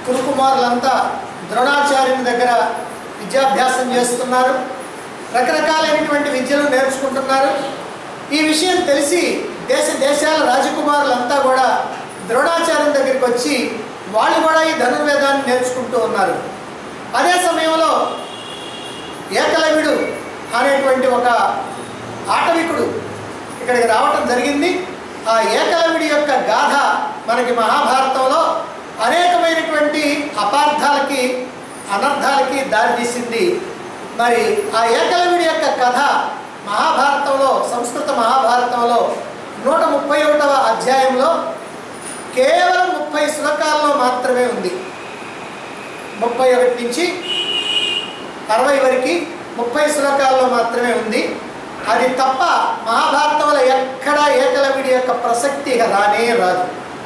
కురుకుమారులంతా ద్రోణాచార్యుని దగ్గర విద్యాభ్యాసం చేస్తున్నారు రకరకాలైనటువంటి విద్యలు నేర్చుకుంటున్నారు ఈ విషయం తెలిసి దేశ దేశాల రాజకుమారులంతా కూడా ద్రోణాచార్యం దగ్గరికి వచ్చి వాళ్ళు కూడా ఈ ధనుర్వేదాన్ని నేర్చుకుంటూ ఉన్నారు అదే సమయంలో ఏకలవ్యుడు అనేటువంటి ఒక ఆటవికుడు ఇక్కడికి రావటం జరిగింది ఆ ఏకలవ్యుడి యొక్క గాథ మనకి మహాభారతంలో అనేకమైనటువంటి అపార్థాలకి అనర్థాలకి దారితీసింది మరి ఆ ఏకలవ్యుడి యొక్క కథ మహాభారతంలో సంస్కృత మహాభారతంలో నూట ముప్పై ఒకటవ అధ్యాయంలో కేవలం ముప్పై శ్లోకాల్లో మాత్రమే ఉంది ముప్పై ఒకటి నుంచి అరవై వరకు ముప్పై శ్లోకాల్లో మాత్రమే ఉంది అది తప్ప మహాభారతంలో ఎక్కడా ఏకలవిడి యొక్క ప్రసక్తి ఇక రానే రాదు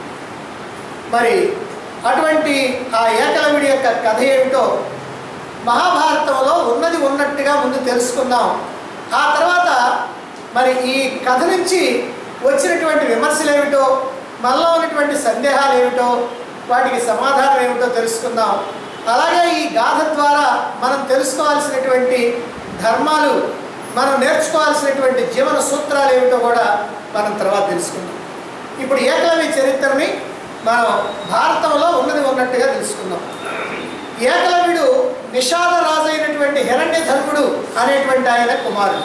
మరి అటువంటి ఆ ఏకలవిడి యొక్క కథ ఏమిటో మహాభారతంలో ఉన్నది ఉన్నట్టుగా ముందు తెలుసుకుందాం ఆ తర్వాత మరి ఈ కథ నుంచి వచ్చినటువంటి విమర్శలు ఏమిటో మనలో ఉన్నటువంటి సందేహాలు ఏమిటో వాటికి సమాధానం ఏమిటో తెలుసుకుందాం అలాగే ఈ గాథ ద్వారా మనం తెలుసుకోవాల్సినటువంటి ధర్మాలు మనం నేర్చుకోవాల్సినటువంటి జీవన సూత్రాలు ఏమిటో కూడా మనం తర్వాత తెలుసుకుందాం ఇప్పుడు ఏకలవ్య చరిత్రని మనం భారతంలో ఉన్నది ఉన్నట్టుగా తెలుసుకుందాం ఏకలవ్యుడు నిషాద రాజు అయినటువంటి హిరణ్యధర్ముడు అనేటువంటి ఆయన కుమారుడు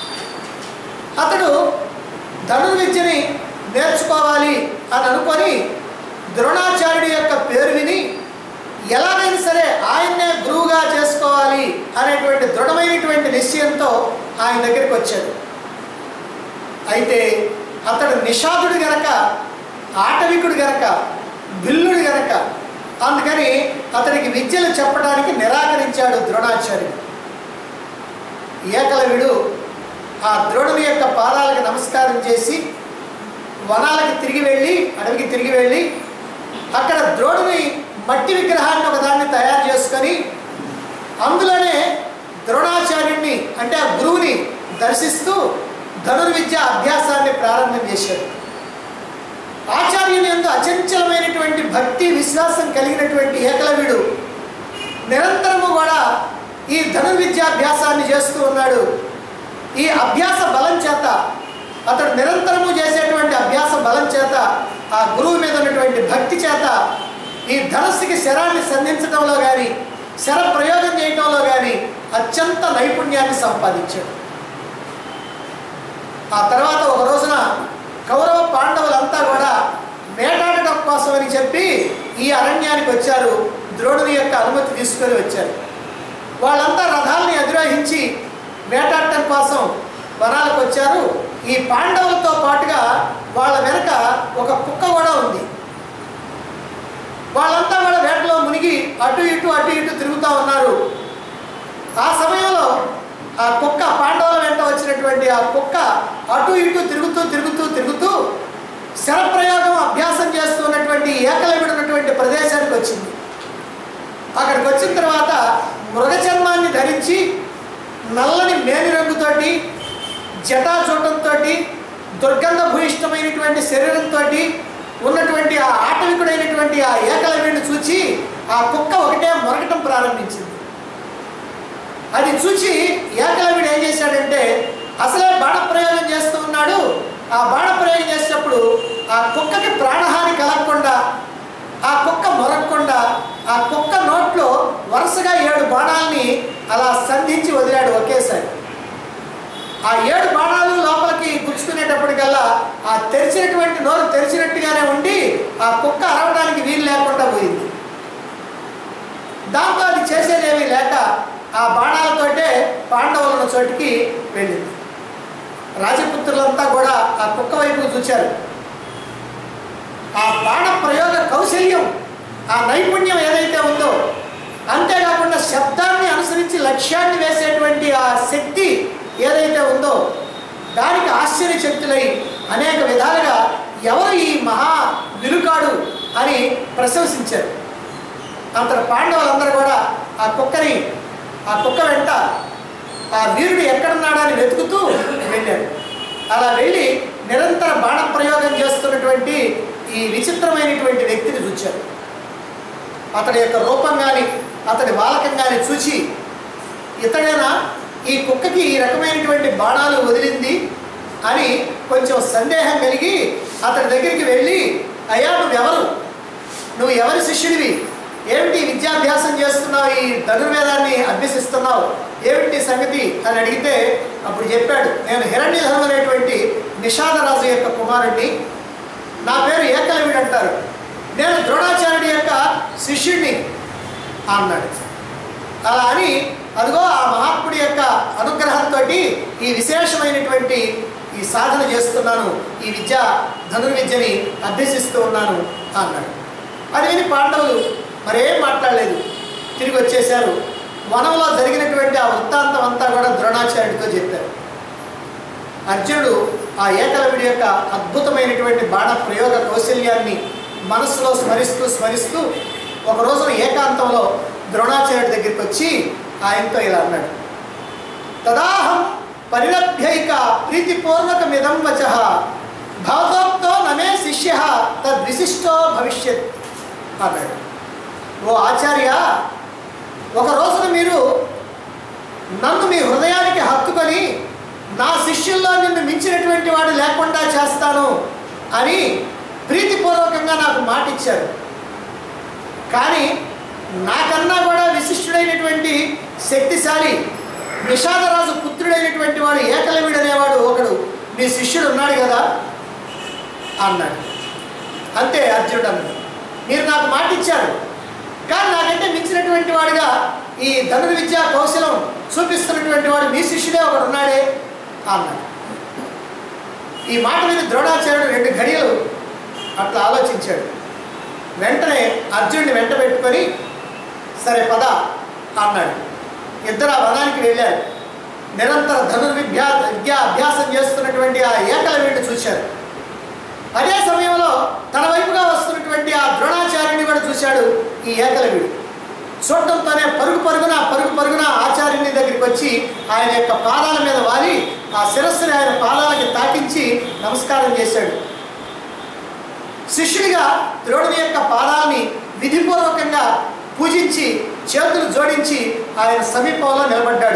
అతడు ధనుర్విద్యని నేర్చుకోవాలి అని అనుకొని ద్రోణాచార్యుడి యొక్క పేరు విని ఎలాగైనా సరే ఆయన్నే గురువుగా చేసుకోవాలి అనేటువంటి దృఢమైనటువంటి నిశ్చయంతో ఆయన దగ్గరికి వచ్చాడు అయితే అతడు నిషాదుడు గనక ఆటవికుడు గనక బిల్లుడు గనక అందుకని అతనికి విద్యలు చెప్పడానికి నిరాకరించాడు ద్రోణాచార్యుడు ఏకలవిడు ఆ ద్రోణుని యొక్క పాదాలకు నమస్కారం చేసి వనాలకి తిరిగి వెళ్ళి అడవికి తిరిగి వెళ్ళి అక్కడ ద్రోణుని మట్టి విగ్రహాన్ని ఒకదాన్ని తయారు చేసుకొని అందులోనే ద్రోణాచార్యుడిని అంటే ఆ గురువుని దర్శిస్తూ ధనుర్విద్య అభ్యాసాన్ని ప్రారంభం చేశాడు ఆచార్యుని ఎందు అచంచలమైనటువంటి భక్తి విశ్వాసం కలిగినటువంటి ఏకలవ్యుడు నిరంతరము కూడా ఈ ధనుర్విద్యాభ్యాసాన్ని చేస్తూ ఉన్నాడు ఈ అభ్యాస బలం చేత అతడు నిరంతరము చేసేటువంటి అభ్యాస బలం చేత ఆ గురువు మీద ఉన్నటువంటి భక్తి చేత ఈ ధనస్సుకి శరాన్ని సంధించడంలో కానీ శర ప్రయోగం చేయడంలో కానీ అత్యంత నైపుణ్యాన్ని సంపాదించాడు ఆ తర్వాత ఒక రోజున కౌరవ పాండవులంతా కూడా వేటాడటం కోసం అని చెప్పి ఈ అరణ్యానికి వచ్చారు ద్రోణుని యొక్క అనుమతి తీసుకొని వచ్చారు వాళ్ళంతా రథాలని అధిరోహించి వేటాడటం కోసం వనాలకు వచ్చారు ఈ పాండవులతో పాటుగా వాళ్ళ వెనక ఒక కుక్క కూడా ఉంది వాళ్ళంతా కూడా వేటలో మునిగి అటు ఇటు అటు ఇటు తిరుగుతూ ఉన్నారు ఆ సమయంలో ఆ కుక్క పాండవుల వెంట వచ్చినటువంటి ఆ కుక్క అటు ఇటు తిరుగుతూ తిరుగుతూ తిరుగుతూ శరప్రయోగం అభ్యాసం చేస్తున్నటువంటి ఏకలవిడు ఉన్నటువంటి ప్రదేశానికి వచ్చింది అక్కడికి వచ్చిన తర్వాత మృగచర్మాన్ని ధరించి నల్లని మేని రంగుతోటి జటాచూటంతో దుర్గంధ భూయిష్టమైనటువంటి శరీరంతో ఉన్నటువంటి ఆ ఆటవికుడైనటువంటి ఆ ఏకలవ్యుడిని చూచి ఆ కుక్క ఒకటే మొరగటం ప్రారంభించింది అది చూచి ఏకలవ్యుడు ఏం చేశాడంటే అసలే బాణప్రయోగం చేస్తూ ఉన్నాడు ఆ బాణప్రయోగం చేసేటప్పుడు ఆ కుక్కకి ప్రాణహాని కలగకుండా ఆ కుక్క మొరగకుండా ఆ కుక్క నోట్లో వరుసగా ఏడు బాణాలని అలా సంధించి వదిలాడు ఒకేసారి ఆ ఏడు బాణాలు లోపలికి గుచ్చుకునేటప్పటికల్లా ఆ తెరిచినటువంటి నోరు తెరిచినట్టుగానే ఉండి ఆ కుక్క అరవడానికి వీలు లేకుండా పోయింది దాంతో అది చేసేదేమీ లేక ఆ బాణాలతోటే పాండవులను చోటికి వెళ్ళింది రాజపుత్రులంతా కూడా ఆ కుక్క వైపు చూశారు ఆ బాణ ప్రయోగ కౌశల్యం ఆ నైపుణ్యం ఏదైతే ఉందో అంతేకాకుండా శబ్దాన్ని అనుసరించి లక్ష్యాన్ని వేసేటువంటి ఆ శక్తి ఏదైతే ఉందో దానికి ఆశ్చర్యచక్తులై అనేక విధాలుగా ఎవరు ఈ మహా విలుకాడు అని ప్రశంసించారు అంతట పాండవులందరూ కూడా ఆ కుక్కని ఆ కుక్క వెంట ఆ వీరుడు ఎక్కడున్నాడని వెతుకుతూ వెళ్ళాడు అలా వెళ్ళి నిరంతర బాణ ప్రయోగం చేస్తున్నటువంటి ఈ విచిత్రమైనటువంటి వ్యక్తిని చూచారు అతడి యొక్క రూపం కానీ అతడి వాలకం కానీ చూచి ఇతడేనా ఈ కుక్కకి ఈ రకమైనటువంటి బాణాలు వదిలింది అని కొంచెం సందేహం కలిగి అతడి దగ్గరికి వెళ్ళి అయ్యా నువ్వెవరు నువ్వు ఎవరి శిష్యుడివి ఏమిటి విద్యాభ్యాసం చేస్తున్నావు ఈ ధనుర్వేదాన్ని అభ్యసిస్తున్నావు ఏమిటి సంగతి అని అడిగితే అప్పుడు చెప్పాడు నేను హిరణ్యధనం అనేటువంటి నిషాదరాజు యొక్క కుమారుణ్ణి నా పేరు ఏకలవిడు అంటారు నేను ద్రోణాచార్యుడి యొక్క శిష్యుడిని అన్నాడు అలా అని అదిగో ఆ మహాత్ముడి యొక్క అనుగ్రహంతో ఈ విశేషమైనటువంటి ఈ సాధన చేస్తున్నాను ఈ విద్య ధనుర్విద్యని అభ్యసిస్తూ ఉన్నాను అన్నాడు అది విని పాండవులు మరేం మాట్లాడలేదు తిరిగి వచ్చేశారు వనంలో జరిగినటువంటి ఆ వృత్తాంతం అంతా కూడా ద్రోణాచార్యుడితో చెప్పారు అర్జునుడు ఆ ఏకలవిడి యొక్క అద్భుతమైనటువంటి బాణ ప్రయోగ కౌశల్యాన్ని మనసులో స్మరిస్తూ స్మరిస్తూ ఒక రోజున ఏకాంతంలో ద్రోణాచార్యుడి దగ్గరికి వచ్చి ఆయనతో ఇలా అన్నాడు తదాహం పరిలభ్యైక ప్రీతిపూర్వకమిదం వచ భవతోక్తో నమే శిష్య తద్విశిష్టో భవిష్యత్ అన్నాడు ఓ ఆచార్య ఒక రోజున మీరు నన్ను మీ హృదయానికి హత్తుకొని నా శిష్యుల్లో నిన్ను మించినటువంటి వాడు లేకుండా చేస్తాను అని ప్రీతిపూర్వకంగా నాకు మాట ఇచ్చారు కానీ నాకన్నా కూడా విశిష్టుడైనటువంటి శక్తిశాలి నిషాదరాజు పుత్రుడైనటువంటి వాడు ఏకలవిడు అనేవాడు ఒకడు మీ శిష్యుడు ఉన్నాడు కదా అన్నాడు అంతే అర్జునుడు అన్నాడు మీరు నాకు మాట ఇచ్చారు కానీ నాకంటే మించినటువంటి వాడుగా ఈ ధనుర్విద్యా కౌశలం చూపిస్తున్నటువంటి వాడు మీ శిష్యుడే ఒకడు ఉన్నాడే అన్నాడు ఈ మాట మీద ద్రోణాచార్యుడు రెండు ఘడియలు అట్లా ఆలోచించాడు వెంటనే అర్జునుడిని వెంట పెట్టుకొని సరే పద అన్నాడు ఇద్దరు ఆ వనానికి వెళ్ళారు నిరంతర ధనుర్విద్యా విద్యా అభ్యాసం చేస్తున్నటువంటి ఆ ఏకలవీడిని చూశారు అదే సమయంలో తన వైపుగా వస్తున్నటువంటి ఆ ద్రోణాచార్యుని కూడా చూశాడు ఈ ఏకలవీడు చూడటంతోనే పరుగు పరుగున పరుగు పరుగున ఆచార్యుని దగ్గరికి వచ్చి ఆయన యొక్క పాదాల మీద వాలి ఆ శిరస్సుని ఆయన పాదాలకి తాకించి నమస్కారం చేశాడు శిష్యుడిగా ద్రోణుని యొక్క పాదాలని విధిపూర్వకంగా పూజించి చేతులు జోడించి ఆయన సమీపంలో నిలబడ్డాడు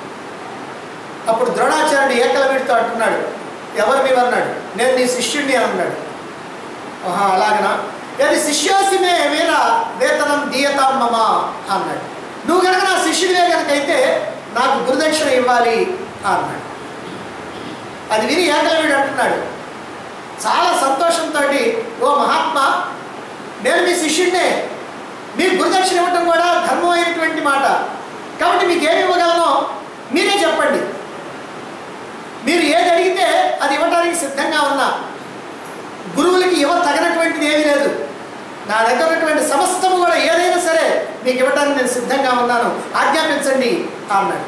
అప్పుడు ద్రోణాచార్యుడు ఏకలవీడితో అంటున్నాడు ఎవరు నీవన్నాడు నేను నీ శిష్యుడిని అని అన్నాడు ఆహా అలాగనా ఏది శిష్యోసిమే వీర వేతనం దీయతాం మమ అన్నాడు నువ్వు కనుక నా శిష్యుడివే కనుకైతే నాకు గురుదక్షిణ ఇవ్వాలి అన్నాడు అది విని ఏకలవీడు అంటున్నాడు చాలా సంతోషంతో ఓ మహాత్మా నేను మీ శిష్యుడినే మీకు గురుదక్షిణ ఇవ్వటం కూడా ధర్మం అయినటువంటి మాట కాబట్టి మీకు ఏమి ఇవ్వగలనో మీరే చెప్పండి మీరు ఏది అడిగితే అది ఇవ్వడానికి సిద్ధంగా ఉన్నా గురువులకి ఇవ్వ తగినటువంటిది ఏమీ లేదు నా దగ్గర ఉన్నటువంటి సమస్తము కూడా ఏదైనా సరే మీకు ఇవ్వడానికి నేను సిద్ధంగా ఉన్నాను ఆజ్ఞాపించండి అన్నాడు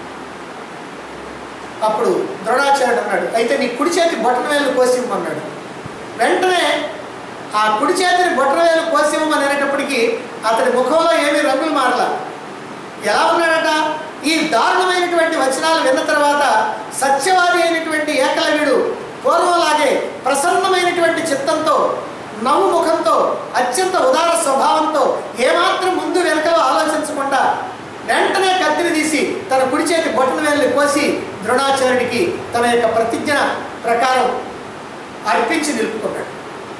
అప్పుడు ద్రోణాచార్యుడు అన్నాడు అయితే నీ కుడి చేతి బొట్టన వేలు కోసిమ్మన్నాడు వెంటనే ఆ కుడి చేతిని బొట్టన వేలు కోసిమ్మని అనేటప్పటికీ అతడి ముఖంలో ఏమీ రంగులు మారలా ఎలా ఉన్నాడట ఈ దారుణమైనటువంటి వచనాలు విన్న తర్వాత సత్యవాది అయినటువంటి ఏకలవ్యుడు పూర్వంలాగే ప్రసన్నమైనటువంటి చిత్తంతో నవ్వు ముఖంతో అత్యంత ఉదార స్వభావంతో ఏమాత్రం ముందు వెనకలో ఆలోచించకుండా వెంటనే కత్తిని తీసి తన కుడి చేతి బొట్టన వేళ్ళని కోసి ద్రోణాచార్యుడికి తన యొక్క ప్రతిజ్ఞ ప్రకారం అర్పించి నిలుపుకున్నాడు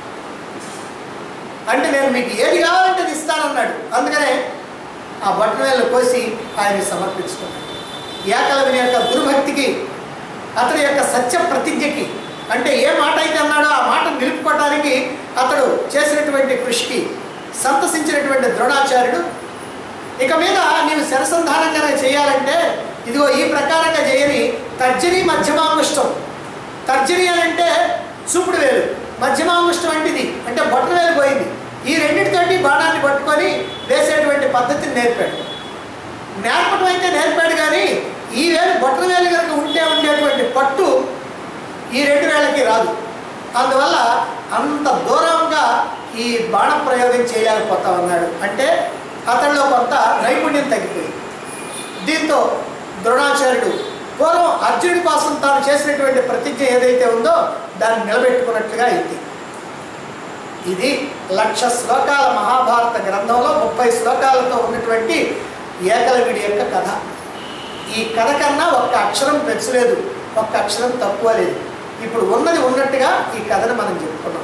అంటే నేను మీకు ఏది కావాలంటే అది ఇస్తానన్నాడు అందుకనే ఆ బట్టన వేళ్ళు కోసి ఆయన సమర్పించుకున్నాడు ఏకలవిని యొక్క గురుభక్తికి అతని యొక్క సత్య ప్రతిజ్ఞకి అంటే ఏ మాట అయితే అన్నాడో ఆ మాటను నిలుపుకోవడానికి అతడు చేసినటువంటి కృషికి సంతసించినటువంటి ద్రోణాచార్యుడు ఇక మీద నీవు శరసంధానంగానే చేయాలంటే ఇదిగో ఈ ప్రకారంగా చేయని తర్జని మధ్యమాంగుష్టం తర్జని అని అంటే చూపుడు వేలు మధ్యమాంగుష్టం అంటే ఇది అంటే బొట్టన వేలు పోయింది ఈ రెండింటితోటి బాణాన్ని పట్టుకొని వేసేటువంటి పద్ధతిని నేర్పాడు నేర్పడం అయితే నేర్పాడు కానీ ఈ వేలు బొట్టన వేలు కనుక ఉంటే ఉండేటువంటి పట్టు ఈ రెండు వేలకి రాదు అందువల్ల అంత దూరంగా ఈ బాణ ప్రయోగం చేయలేకపోతా ఉన్నాడు అంటే అతనిలో కొంత నైపుణ్యం తగ్గిపోయింది దీంతో ద్రోణాచార్యుడు పూర్వం అర్జునుడి కోసం తాను చేసినటువంటి ప్రతిజ్ఞ ఏదైతే ఉందో దాన్ని నిలబెట్టుకున్నట్లుగా అయింది ఇది లక్ష శ్లోకాల మహాభారత గ్రంథంలో ముప్పై శ్లోకాలతో ఉన్నటువంటి ఏకలవిడి యొక్క కథ ఈ కథ కన్నా ఒక్క అక్షరం పెంచలేదు ఒక్క అక్షరం తక్కువ లేదు ఇప్పుడు ఉన్నది ఉన్నట్టుగా ఈ కథను మనం చెప్పుకున్నాం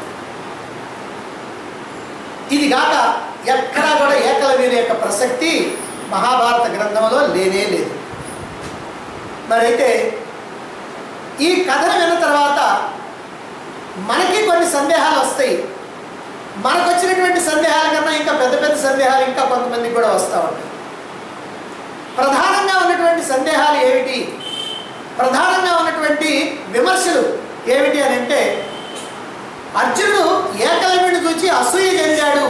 ఇది కాక ఎక్కడా కూడా ఏకలవ్యుని యొక్క ప్రసక్తి మహాభారత గ్రంథంలో లేనే లేదు మరైతే ఈ కథను విన్న తర్వాత మనకి కొన్ని సందేహాలు వస్తాయి మనకు వచ్చినటువంటి సందేహాల కన్నా ఇంకా పెద్ద పెద్ద సందేహాలు ఇంకా కొంతమందికి కూడా వస్తూ ఉంటాయి ప్రధానంగా ఉన్నటువంటి సందేహాలు ఏమిటి ప్రధానంగా ఉన్నటువంటి విమర్శలు ఏమిటి అని అంటే అర్జునుడు ఏకలవ్యుని చూచి అసూయ చెందాడు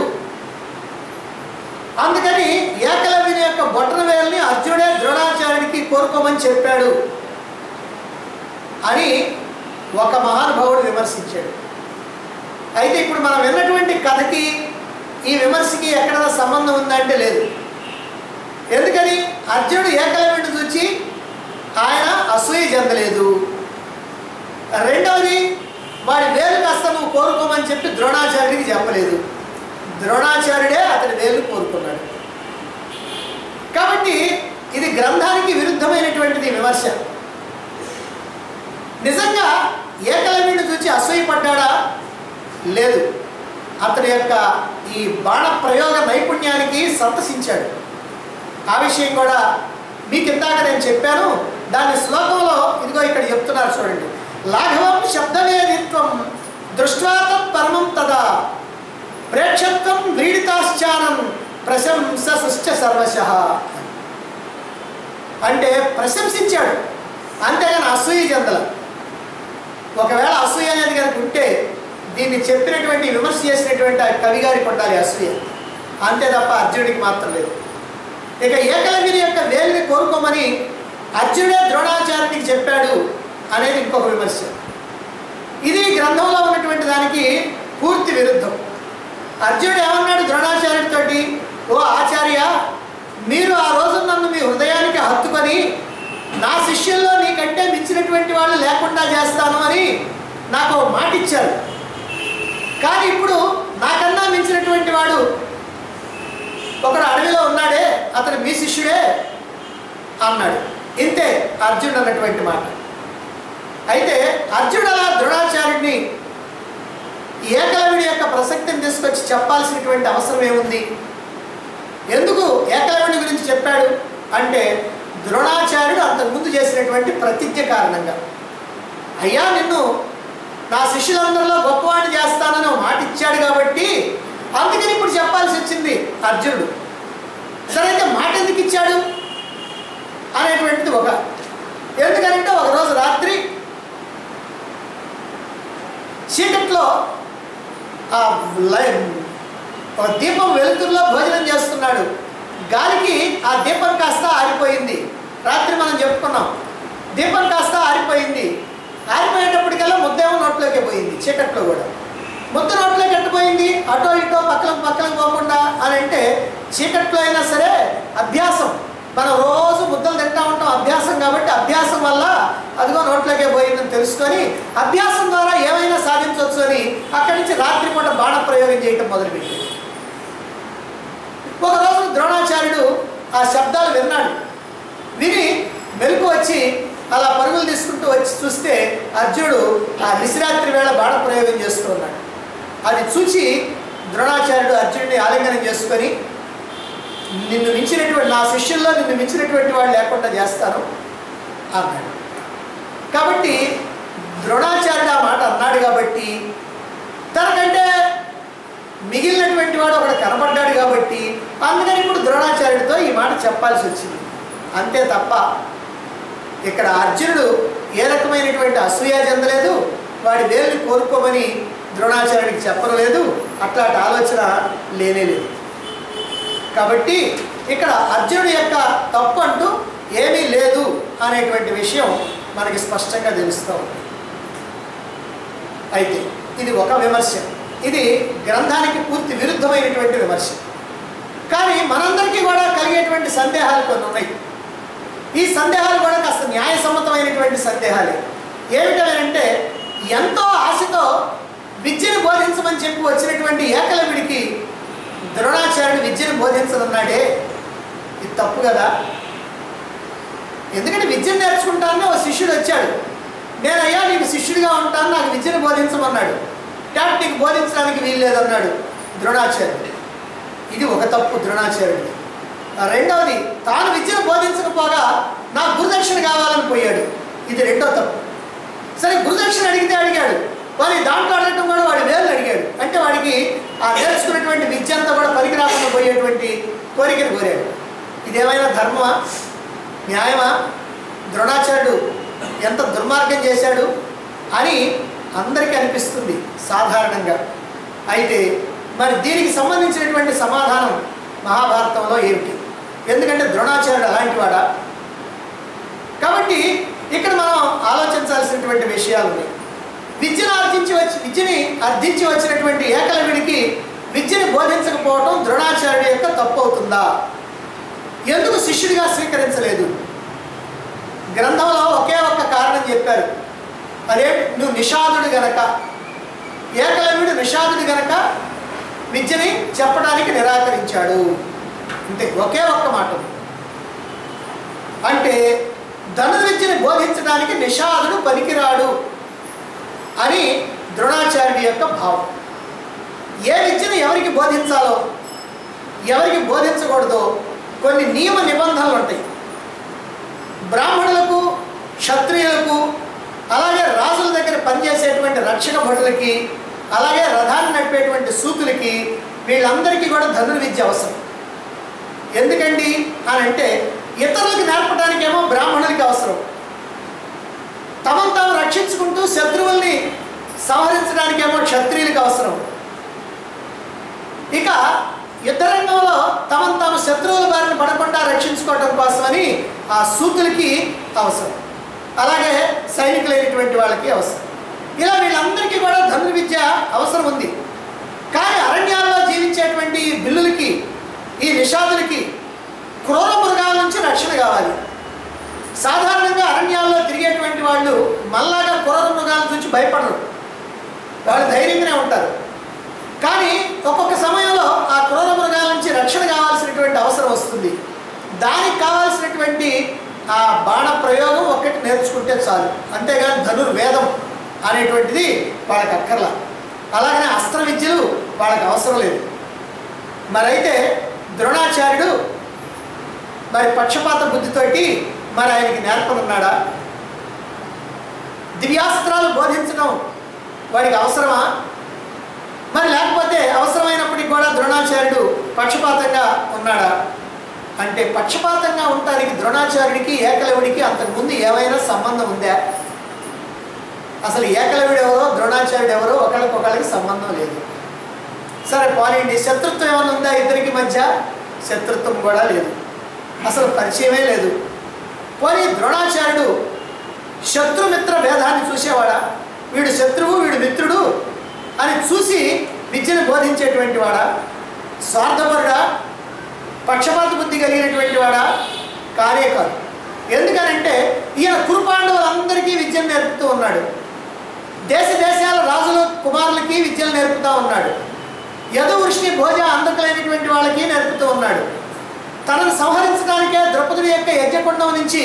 అందుకని ఏకలవ్యుని యొక్క బొట్టన వేలని అర్జునుడే ద్రోణాచార్యుడికి కోరుకోమని చెప్పాడు అని ఒక మహానుభావుడు విమర్శించాడు అయితే ఇప్పుడు మనం విన్నటువంటి కథకి ఈ విమర్శకి ఎక్కడైనా సంబంధం ఉందంటే లేదు ఎందుకని అర్జునుడు ఏకలవ్యుడిని చూచి ఆయన అసూయ చెందలేదు రెండవది వాడి వేలు కాస్త నువ్వు కోరుకోమని చెప్పి ద్రోణాచార్యుడికి చెప్పలేదు ద్రోణాచార్యుడే అతని వేలు కోరుకున్నాడు కాబట్టి ఇది గ్రంథానికి విరుద్ధమైనటువంటిది విమర్శ నిజంగా ఏకలవ్యుడిని చూచి అసూయపడ్డాడా లేదు అతని యొక్క ఈ బాణ ప్రయోగ నైపుణ్యానికి సంతసించాడు ఆ విషయం కూడా మీకు ఇందాక నేను చెప్పాను దాని శ్లోకంలో ఇదిగో ఇక్కడ చెప్తున్నారు చూడండి లాఘవం శబ్దవేదిత్వం దృష్ట్వా తత్ పరమం తదా ప్రేక్షత్వం వ్రీడితాశ్చానం ప్రశంస సుశ్చ సర్వశ అంటే ప్రశంసించాడు అంతేగాని అసూయ చెందల ఒకవేళ అసూయ అనేది కనుక ఉంటే దీన్ని చెప్పినటువంటి విమర్శ చేసినటువంటి ఆ కవి గారికి ఉండాలి అసూయ అంతే తప్ప అర్జునుడికి మాత్రం లేదు ఇక ఏకలవ్యుని యొక్క వేలిని కోరుకోమని అర్జునుడే ద్రోణాచార్యునికి చెప్పాడు అనేది ఇంకొక విమర్శ ఇది గ్రంథంలో ఉన్నటువంటి దానికి పూర్తి విరుద్ధం అర్జునుడు ఏమన్నాడు ద్రోణాచార్యుడితోటి ఓ ఆచార్య మీరు ఆ రోజు నన్ను మీ హృదయానికి హత్తుకొని నా శిష్యుల్లో నీకంటే మించినటువంటి వాళ్ళు లేకుండా చేస్తాను అని నాకు ఓ మాట ఇచ్చారు కానీ ఇప్పుడు నాకన్నా మించినటువంటి వాడు ఒకడు అడవిలో ఉన్నాడే అతను మీ శిష్యుడే అన్నాడు ఇంతే అర్జునుడు అన్నటువంటి మాట అయితే అర్జునుడు అలా ద్రోణాచార్యుడిని ఏకలవ్యుడి యొక్క ప్రసక్తిని తీసుకొచ్చి చెప్పాల్సినటువంటి అవసరం ఏముంది ఎందుకు ఏకలవ్యుడి గురించి చెప్పాడు అంటే ద్రోణాచార్యుడు అంతకుముందు చేసినటువంటి ప్రతిజ్ఞ కారణంగా అయ్యా నిన్ను నా శిష్యులందరిలో గొప్పవాడిని చేస్తానని ఒక మాట ఇచ్చాడు కాబట్టి అందుకని ఇప్పుడు చెప్పాల్సి వచ్చింది అర్జునుడు సరే అయితే మాట ఎందుకు ఇచ్చాడు అనేటువంటిది ఒక ఎందుకంటే ఒక రోజు రాత్రి చీకట్లో ఆ లై ఒక దీపం వెలుతురులో భోజనం చేస్తున్నాడు గాలికి ఆ దీపం కాస్త ఆరిపోయింది రాత్రి మనం చెప్పుకున్నాం దీపం కాస్త ఆరిపోయింది ఆరిపోయేటప్పటికల్లా ముద్దేమో నోట్లోకి పోయింది చీకట్లో కూడా ముద్ద నోట్లోకి ఎట్టుపోయింది అటో ఇటో పక్కలకు పక్కలకు పోకుండా అని అంటే చీకట్లో అయినా సరే అభ్యాసం మనం రోజు ముద్దలు తింటా ఉంటాం అభ్యాసం కాబట్టి అభ్యాసం వల్ల అదిగో నోట్లోకే పోయిందని తెలుసుకొని అభ్యాసం ద్వారా ఏమైనా సాధించవచ్చు అని అక్కడి నుంచి రాత్రిపూట బాణ ప్రయోగం చేయటం మొదలుపెట్టింది ఒకరోజు ద్రోణాచార్యుడు ఆ శబ్దాలు విన్నాడు విని మెలకు వచ్చి అలా పరుగులు తీసుకుంటూ వచ్చి చూస్తే అర్జునుడు ఆ నిశరాత్రి వేళ బాణ ప్రయోగం చేస్తూ ఉన్నాడు అది చూచి ద్రోణాచార్యుడు అర్జునుడిని ఆలింగనం చేసుకొని నిన్ను మించినటువంటి నా శిష్యుల్లో నిన్ను మించినటువంటి వాడు లేకుండా చేస్తాను అన్నాడు కాబట్టి ద్రోణాచార్యుడు ఆ మాట అన్నాడు కాబట్టి తనకంటే మిగిలినటువంటి వాడు ఒకడు కనబడ్డాడు కాబట్టి అందుకని ఇప్పుడు ద్రోణాచార్యుడితో ఈ మాట చెప్పాల్సి వచ్చింది అంతే తప్ప ఇక్కడ అర్జునుడు ఏ రకమైనటువంటి అసూయ చెందలేదు వాడి వేలుని కోరుకోమని ద్రోణాచార్యుడికి చెప్పడం లేదు అట్లాంటి ఆలోచన లేనే లేదు కాబట్టి ఇక్కడ అర్జునుడి యొక్క తప్పు అంటూ ఏమీ లేదు అనేటువంటి విషయం మనకి స్పష్టంగా తెలుస్తూ ఉంది అయితే ఇది ఒక విమర్శ ఇది గ్రంథానికి పూర్తి విరుద్ధమైనటువంటి విమర్శ కానీ మనందరికీ కూడా కలిగేటువంటి సందేహాలు కొన్ని ఉన్నాయి ఈ సందేహాలు కూడా కాస్త న్యాయసమ్మతమైనటువంటి సందేహాలే ఏమిటంటే ఎంతో ఆశతో విద్యను బోధించమని చెప్పి వచ్చినటువంటి ఏకలవిడికి ద్రోణాచార్యుడు విద్యను బోధించనున్నాడే ఇది తప్పు కదా ఎందుకంటే విద్యను నేర్చుకుంటానని ఒక శిష్యుడు వచ్చాడు నేను అయ్యా నీకు శిష్యుడిగా ఉంటాను నాకు విద్యను బోధించమన్నాడు కాబట్టి నీకు బోధించడానికి వీలు లేదన్నాడు ద్రోణాచార్యుడు ఇది ఒక తప్పు ద్రోణాచార్యుడి రెండవది తాను విద్యను బోధించకపోగా నా గురుదక్షిణ కావాలని పోయాడు ఇది రెండో తప్పు సరే గురుదక్షిణ అడిగితే అడిగాడు వారి దాంట్లో అడగటం కూడా వాడి వేలు అడిగాడు అంటే వాడికి ఆ నేర్చుకున్నటువంటి విద్య అంతా కూడా పనికి రాకుండా పోయేటువంటి కోరికను కోరాడు ఇదేమైనా ధర్మమా న్యాయమా ద్రోణాచార్యుడు ఎంత దుర్మార్గం చేశాడు అని అందరికీ అనిపిస్తుంది సాధారణంగా అయితే మరి దీనికి సంబంధించినటువంటి సమాధానం మహాభారతంలో ఏమిటి ఎందుకంటే ద్రోణాచార్యుడు అలాంటి వాడా కాబట్టి ఇక్కడ మనం ఆలోచించాల్సినటువంటి విషయాలు ఉన్నాయి విద్యను ఆర్జించి వచ్చి విద్యని అర్థించి వచ్చినటువంటి ఏకలవ్యుడికి విద్యను బోధించకపోవడం ద్రోణాచార్యుడి యొక్క తప్పు అవుతుందా ఎందుకు శిష్యుడిగా స్వీకరించలేదు గ్రంథంలో ఒకే ఒక్క కారణం చెప్పారు అదే నువ్వు నిషాదుడు గనక ఏకలవ్యుడు నిషాదుడు గనక విద్యని చెప్పడానికి నిరాకరించాడు అంతే ఒకే ఒక్క మాట ఉంది. అంటే ధనుర్విద్యని బోధించడానికి నిషాదుడు పనికిరాడు అని ద్రోణాచార్యుడి యొక్క భావం ఏ విద్యను ఎవరికి బోధించాలో ఎవరికి బోధించకూడదో కొన్ని నియమ నిబంధనలు ఉంటాయి బ్రాహ్మణులకు క్షత్రియులకు అలాగే రాజుల దగ్గర పనిచేసేటువంటి రక్షక భటులకి అలాగే రథాన్ని నడిపేటువంటి సూతులకి వీళ్ళందరికీ కూడా ధనుర్విద్య అవసరం ఎందుకండి అని అంటే ఇతరులకు నేర్పడానికేమో బ్రాహ్మణులకి అవసరం తమను తాము రక్షించుకుంటూ శత్రువుల్ని సంహరించడానికేమో క్షత్రియులకి అవసరం ఇక యుద్ధరంగంలో తమను తాము శత్రువుల బారిన పడకుండా రక్షించుకోవడం కోసమని ఆ సూతులకి అవసరం అలాగే సైనికులైనటువంటి వాళ్ళకి అవసరం ఇలా వీళ్ళందరికీ కూడా ధనుర్విద్య అవసరం ఉంది కానీ అరణ్యాల్లో జీవించేటువంటి ఈ బిల్లులకి ఈ నిషాదులకి క్రూర మృగాల నుంచి రక్షణ కావాలి సాధారణంగా అరణ్యాల్లో తిరిగేటువంటి వాళ్ళు మళ్ళాగా క్రూర మృగాల నుంచి భయపడరు వాళ్ళు ధైర్యంగానే ఉంటారు కానీ ఒక్కొక్క సమయంలో ఆ క్రూర మృగాల నుంచి రక్షణ కావాల్సినటువంటి అవసరం వస్తుంది దానికి కావాల్సినటువంటి ఆ బాణ ప్రయోగం ఒక్కటి నేర్చుకుంటే చాలు అంతేగాని ధనుర్వేదం అనేటువంటిది వాళ్ళకి అక్కర్లా అలాగనే అస్త్ర విద్యలు వాళ్ళకి అవసరం లేదు మరైతే ద్రోణాచార్యుడు మరి పక్షపాత బుద్ధితోటి మరి ఆయనకి నేర్పనున్నాడా దివ్యాస్త్రాలు బోధించడం వాడికి అవసరమా మరి లేకపోతే అవసరమైనప్పటికీ కూడా ద్రోణాచార్యుడు పక్షపాతంగా ఉన్నాడా అంటే పక్షపాతంగా ఉండటానికి ద్రోణాచార్యుడికి ఏకలవుడికి అంతకుముందు ఏమైనా సంబంధం ఉందా అసలు ఏకలవుడు ఎవరో ద్రోణాచార్యుడు ఎవరో ఒకళ్ళకొకళ్ళకి సంబంధం లేదు సరే పోనీండి శత్రుత్వం ఏమైనా ఉందా ఇద్దరికి మధ్య శత్రుత్వం కూడా లేదు అసలు పరిచయమే లేదు పోనీ ద్రోణాచార్యుడు శత్రుమిత్ర భేదాన్ని చూసేవాడా వీడు శత్రువు వీడు మిత్రుడు అని చూసి విద్యను బోధించేటువంటి వాడా స్వార్థపరుడా పక్షపాత బుద్ధి కలిగినటువంటి వాడా కానే కాదు ఎందుకనంటే ఈయన కురుపాండవులందరికీ విద్యను నేర్పుతూ ఉన్నాడు దేశ దేశాల రాజుల కుమారులకి విద్యలు నేర్పుతూ ఉన్నాడు యదువృష్టి భోజ అందకలైనటువంటి వాళ్ళకి నేర్పుతూ ఉన్నాడు తనను సంహరించడానికే ద్రౌపదుడి యొక్క యజ్ఞకుండం నుంచి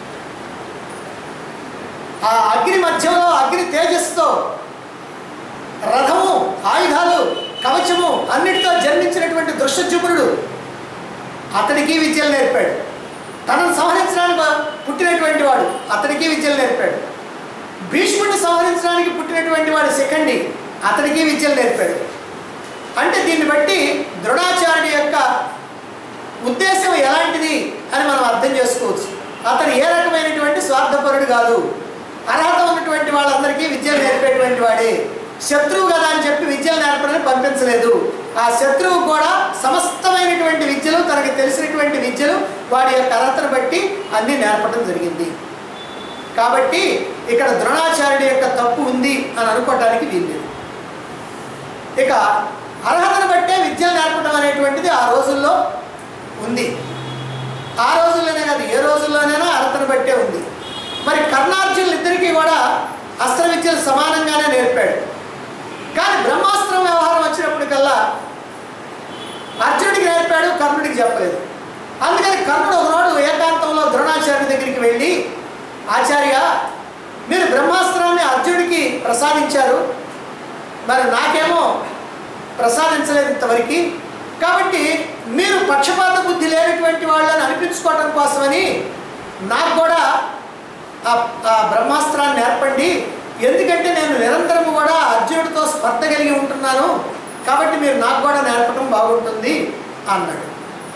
ఆ అగ్ని మధ్యంలో అగ్ని తేజస్సుతో రథము ఆయుధాలు కవచము అన్నిటితో జన్మించినటువంటి దృశ్యజుమ్నుడు అతడికి విద్యలు నేర్పాడు తనను సంహరించడానికి పుట్టినటువంటి వాడు అతడికి విద్యలు నేర్పాడు భీష్ముడిని సంహరించడానికి పుట్టినటువంటి వాడు శిఖండి అతడికి విద్యలు నేర్పాడు అంటే దీన్ని బట్టి ద్రోణాచార్యుడి యొక్క ఉద్దేశం ఎలాంటిది అని మనం అర్థం చేసుకోవచ్చు అతను ఏ రకమైనటువంటి స్వార్థపరుడు కాదు అర్హత ఉన్నటువంటి వాళ్ళందరికీ విద్యలు నేర్పేటువంటి వాడే శత్రువు కదా అని చెప్పి విద్యలు నేర్పడానికి పంపించలేదు ఆ శత్రువు కూడా సమస్తమైనటువంటి విద్యలు తనకు తెలిసినటువంటి విద్యలు వాడి యొక్క అర్హతను బట్టి అన్నీ నేర్పడం జరిగింది కాబట్టి ఇక్కడ ద్రోణాచార్యుడి యొక్క తప్పు ఉంది అని అనుకోవటానికి వీల్లేదు ఇక అర్హతను బట్టే విద్యలు నేర్పడం అనేటువంటిది ఆ రోజుల్లో ఉంది ఆ రోజుల్లోనే కాదు ఏ రోజుల్లోనైనా అర్హతను బట్టే ఉంది మరి కర్ణార్జునులు ఇద్దరికీ కూడా అస్త్ర విద్యలు సమానంగానే నేర్పాడు కానీ బ్రహ్మాస్త్రం వ్యవహారం వచ్చినప్పటికల్లా అర్జునుడికి నేర్పాడు కర్ణుడికి చెప్పలేదు అందుకని కర్ణుడు ఒకనాడు ఏకాంతంలో ద్రోణాచార్యుడి దగ్గరికి వెళ్ళి ఆచార్య మీరు బ్రహ్మాస్త్రాన్ని అర్జునుడికి ప్రసాదించారు మరి నాకేమో ప్రసాదించలేదు ఇంతవరకు కాబట్టి మీరు పక్షపాత బుద్ధి లేనటువంటి వాళ్ళని అనిపించుకోవటం కోసమని నాకు కూడా ఆ ఆ బ్రహ్మాస్త్రాన్ని నేర్పండి ఎందుకంటే నేను నిరంతరం కూడా అర్జునుడితో స్పర్ధ కలిగి ఉంటున్నాను కాబట్టి మీరు నాకు కూడా నేర్పడం బాగుంటుంది అన్నాడు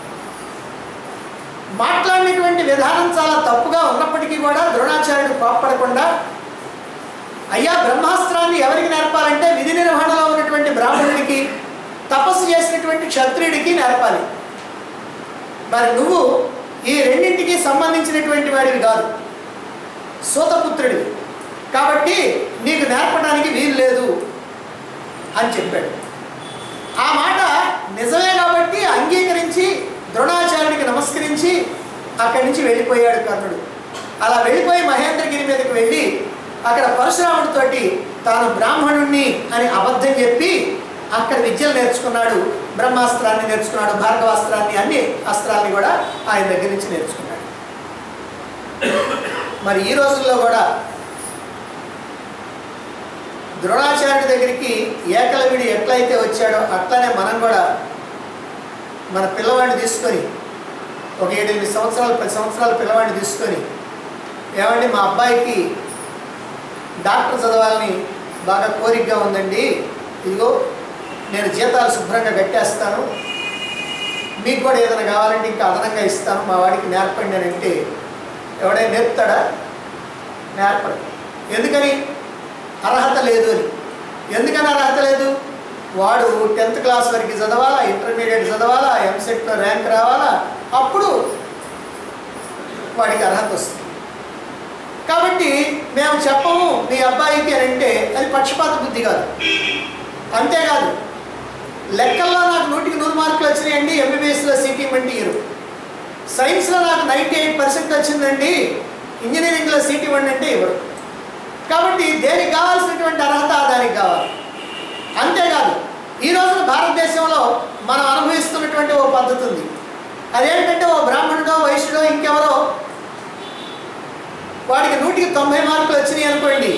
మాట్లాడినటువంటి విధానం చాలా తప్పుగా ఉన్నప్పటికీ కూడా ద్రోణాచార్యుడు కోప్పడకుండా అయ్యా బ్రహ్మాస్త్రాన్ని ఎవరికి నేర్పాలంటే విధి నిర్వహణలో ఉన్నటువంటి బ్రాహ్మణుడికి తపస్సు చేసినటువంటి క్షత్రియుడికి నేర్పాలి మరి నువ్వు ఈ రెండింటికి సంబంధించినటువంటి వాడివి కాదు సూతపుత్రుడివి కాబట్టి నీకు నేర్పడానికి వీలు లేదు అని చెప్పాడు ఆ మాట నిజమే కాబట్టి అంగీకరించి ద్రోణాచార్యుడికి నమస్కరించి అక్కడి నుంచి వెళ్ళిపోయాడు కర్ణుడు అలా వెళ్ళిపోయి మహేంద్రగిరి మీదకి వెళ్ళి అక్కడ పరశురాముడితోటి తాను బ్రాహ్మణుణ్ణి అని అబద్ధం చెప్పి అక్కడ విద్యలు నేర్చుకున్నాడు బ్రహ్మాస్త్రాన్ని నేర్చుకున్నాడు భార్గవాస్త్రాన్ని అన్ని అస్త్రాల్ని కూడా ఆయన దగ్గర నుంచి నేర్చుకున్నాడు మరి ఈ రోజుల్లో కూడా ద్రోణాచార్యుడి దగ్గరికి ఏకలవిడి ఎట్లయితే వచ్చాడో అట్లానే మనం కూడా మన పిల్లవాడిని తీసుకొని ఒక ఏడెనిమిది సంవత్సరాలు పది సంవత్సరాల పిల్లవాడిని తీసుకొని ఏమండి మా అబ్బాయికి డాక్టర్ చదవాలని బాగా కోరికగా ఉందండి ఇదిగో నేను జీతాలు శుభ్రంగా కట్టేస్తాను మీకు కూడా ఏదైనా కావాలంటే ఇంకా అదనంగా ఇస్తాను మా వాడికి నేర్పండి అని అంటే ఎవడైనా నేర్పుతాడా నేర్పడు ఎందుకని అర్హత లేదు అని ఎందుకని అర్హత లేదు వాడు టెన్త్ క్లాస్ వరకు చదవాలా ఇంటర్మీడియట్ చదవాలా ఎంసెట్లో ర్యాంక్ రావాలా అప్పుడు వాడికి అర్హత వస్తుంది కాబట్టి మేము చెప్పము మీ అబ్బాయికి అని అంటే అది పక్షపాత బుద్ధి కాదు అంతేకాదు లెక్కల్లో నాకు నూటికి నూరు మార్కులు వచ్చినాయండి ఎంబీబీఎస్లో సీటీ ఇవ్వండి ఇరు సైన్స్లో నాకు నైంటీ ఎయిట్ పర్సెంట్ వచ్చిందండి ఇంజనీరింగ్లో సీట్ ఇవ్వండి అంటే ఇవ్వరు కాబట్టి దేనికి కావాల్సినటువంటి అర్హత దానికి కావాలి అంతేకాదు ఈ రోజున భారతదేశంలో మనం అనుభవిస్తున్నటువంటి ఓ పద్ధతి ఉంది అదేంటంటే ఓ బ్రాహ్మణుడో వైశ్యుడో ఇంకెవరో వాడికి నూటికి తొంభై మార్కులు వచ్చినాయి అనుకోండి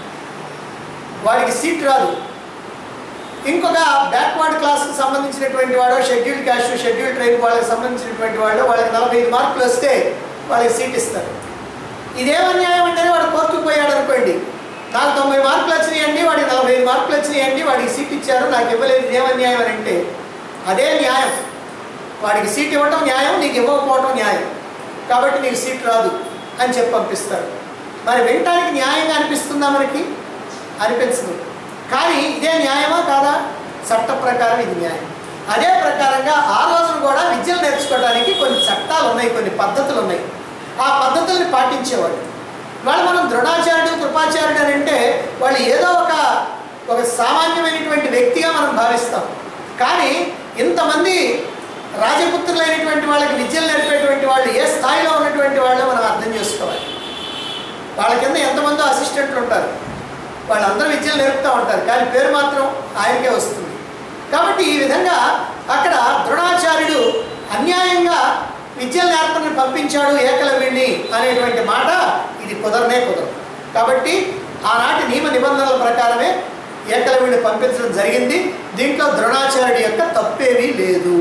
వాడికి సీట్ రాదు ఇంకొక బ్యాక్వర్డ్ క్లాస్కి సంబంధించినటువంటి వాడు షెడ్యూల్డ్ క్యాస్ట్ షెడ్యూల్డ్ ట్రైబ్ వాళ్ళకి సంబంధించినటువంటి వాళ్ళు వాళ్ళకి నలభై ఐదు మార్కులు వస్తే వాళ్ళకి సీట్ ఇస్తారు ఇదేం అన్యాయం అంటే వాడు కోర్టుకు పోయాడు అనుకోండి నాకు తొంభై మార్కులు వచ్చినాయండి వాడికి నలభై ఐదు మార్కులు వచ్చినాయండి వాడికి సీట్ ఇచ్చారు నాకు ఇవ్వలేదు ఇదేం అన్యాయం అని అంటే అదే న్యాయం వాడికి సీట్ ఇవ్వటం న్యాయం నీకు ఇవ్వకపోవటం న్యాయం కాబట్టి నీకు సీట్ రాదు అని చెప్పి పంపిస్తారు మరి వినటానికి న్యాయంగా అనిపిస్తుందా మనకి అనిపించదు కానీ ఇదే న్యాయమా కాదా చట్ట ప్రకారం ఇది న్యాయం అదే ప్రకారంగా ఆ రోజున కూడా విద్యలు నేర్చుకోవడానికి కొన్ని చట్టాలు ఉన్నాయి కొన్ని పద్ధతులు ఉన్నాయి ఆ పద్ధతుల్ని పాటించేవాళ్ళు వాళ్ళు మనం ద్రోణాచార్యుడు కృపాచార్యుడు అని అంటే వాళ్ళు ఏదో ఒక ఒక సామాన్యమైనటువంటి వ్యక్తిగా మనం భావిస్తాం కానీ ఇంతమంది రాజపుత్రులైనటువంటి వాళ్ళకి విద్యలు నేర్పేటువంటి వాళ్ళు ఏ స్థాయిలో ఉన్నటువంటి వాళ్ళు మనం అర్థం చేసుకోవాలి వాళ్ళ కింద ఎంతమందో అసిస్టెంట్లు ఉంటారు వాళ్ళందరూ విద్యలు నేర్పుతూ ఉంటారు కానీ పేరు మాత్రం ఆయనకే వస్తుంది కాబట్టి ఈ విధంగా అక్కడ ద్రోణాచార్యుడు అన్యాయంగా విద్యలు నేర్పని పంపించాడు ఏకలవ్యుణ్ణి అనేటువంటి మాట ఇది కుదరనే కుదరదు కాబట్టి ఆనాటి నియమ నిబంధనల ప్రకారమే ఏకలవ్యుడిని పంపించడం జరిగింది దీంట్లో ద్రోణాచార్యుడి యొక్క తప్పేమీ లేదు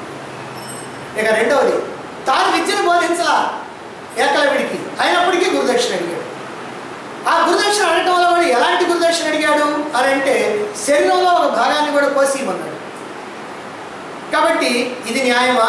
ఇక రెండవది తాను విద్యను బోధించలా ఏకలవ్యుడికి అయినప్పటికీ గురుదక్షిణ అడిగాడు ఆ గురుదక్షిణ అడగటం వల్ల వాడు ఎలాంటి గురుదక్షిణ అడిగాడు అని అంటే శరీరంలో ఒక భాగాన్ని కూడా కోసిమన్నాడు కాబట్టి ఇది న్యాయమా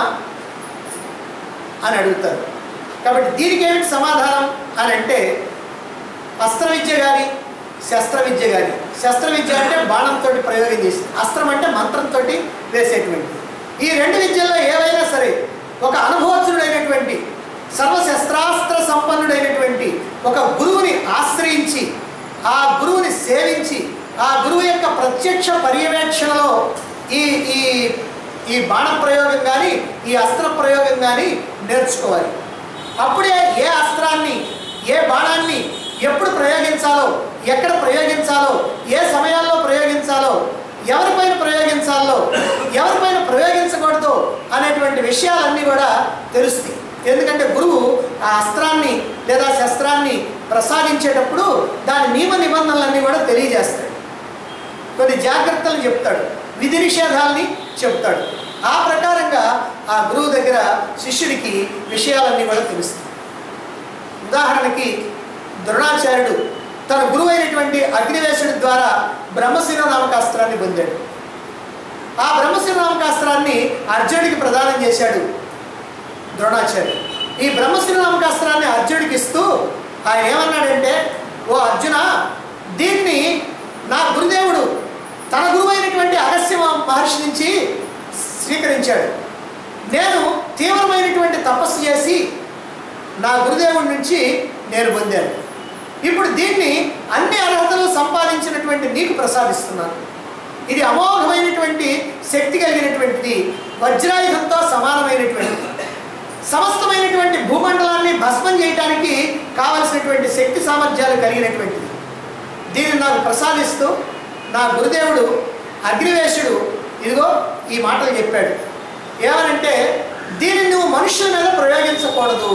అని అడుగుతారు కాబట్టి దీనికి ఏమిటి సమాధానం అని అంటే అస్త్ర విద్య కానీ శస్త్ర విద్య కానీ శస్త్ర విద్య అంటే బాణంతో ప్రయోగం చేసి అస్త్రం అంటే మంత్రంతో వేసేటువంటి ఈ రెండు విద్యల్లో ఏవైనా సరే ఒక అనుభవజ్ఞుడైనటువంటి సర్వశస్త్రాస్త్ర సంపన్నుడైనటువంటి ఒక గురువుని ఆశ్రయించి ఆ గురువుని సేవించి ఆ గురువు యొక్క ప్రత్యక్ష పర్యవేక్షణలో ఈ ఈ ఈ బాణ ప్రయోగం కానీ ఈ అస్త్ర ప్రయోగం కానీ నేర్చుకోవాలి అప్పుడే ఏ అస్త్రాన్ని ఏ బాణాన్ని ఎప్పుడు ప్రయోగించాలో ఎక్కడ ప్రయోగించాలో ఏ సమయాల్లో ప్రయోగించాలో ఎవరిపైన ప్రయోగించాలో ఎవరిపైన ప్రయోగించకూడదు అనేటువంటి విషయాలన్నీ కూడా తెలుస్తాయి ఎందుకంటే గురువు ఆ అస్త్రాన్ని లేదా శస్త్రాన్ని ప్రసాదించేటప్పుడు దాని నియమ నిబంధనలన్నీ కూడా తెలియజేస్తాడు కొన్ని జాగ్రత్తలు చెప్తాడు విధి నిషేధాలని చెప్తాడు ఆ ప్రకారంగా ఆ గురువు దగ్గర శిష్యుడికి విషయాలన్నీ కూడా తెలుస్తాయి ఉదాహరణకి ద్రోణాచార్యుడు తన గురువు అయినటువంటి అగ్నివేశుడి ద్వారా బ్రహ్మశిర నామకాస్త్రాన్ని పొందాడు ఆ బ్రహ్మశిర నామకాస్త్రాన్ని అర్జునుడికి ప్రదానం చేశాడు ద్రోణాచార్యుడు ఈ బ్రహ్మశిర నామకాస్త్రాన్ని అర్జునుడికి ఇస్తూ ఆయన ఏమన్నాడంటే ఓ అర్జున దీన్ని నా గురుదేవుడు తన గురువైనటువంటి అగస్య మహర్షి నుంచి స్వీకరించాడు నేను తీవ్రమైనటువంటి తపస్సు చేసి నా గురుదేవుడి నుంచి నేను పొందాను ఇప్పుడు దీన్ని అన్ని అర్హతలు సంపాదించినటువంటి నీకు ప్రసాదిస్తున్నాను ఇది అమోఘమైనటువంటి శక్తి కలిగినటువంటిది వజ్రాయుధంతో సమానమైనటువంటిది సమస్తమైనటువంటి భూమండలాన్ని భస్మం చేయడానికి కావలసినటువంటి శక్తి సామర్థ్యాలు కలిగినటువంటిది దీన్ని నాకు ప్రసాదిస్తూ నా గురుదేవుడు అగ్నివేశుడు ఇదిగో ఈ మాటలు చెప్పాడు ఏమనంటే దీనిని నువ్వు మనుషుల మీద ప్రయోగించకూడదు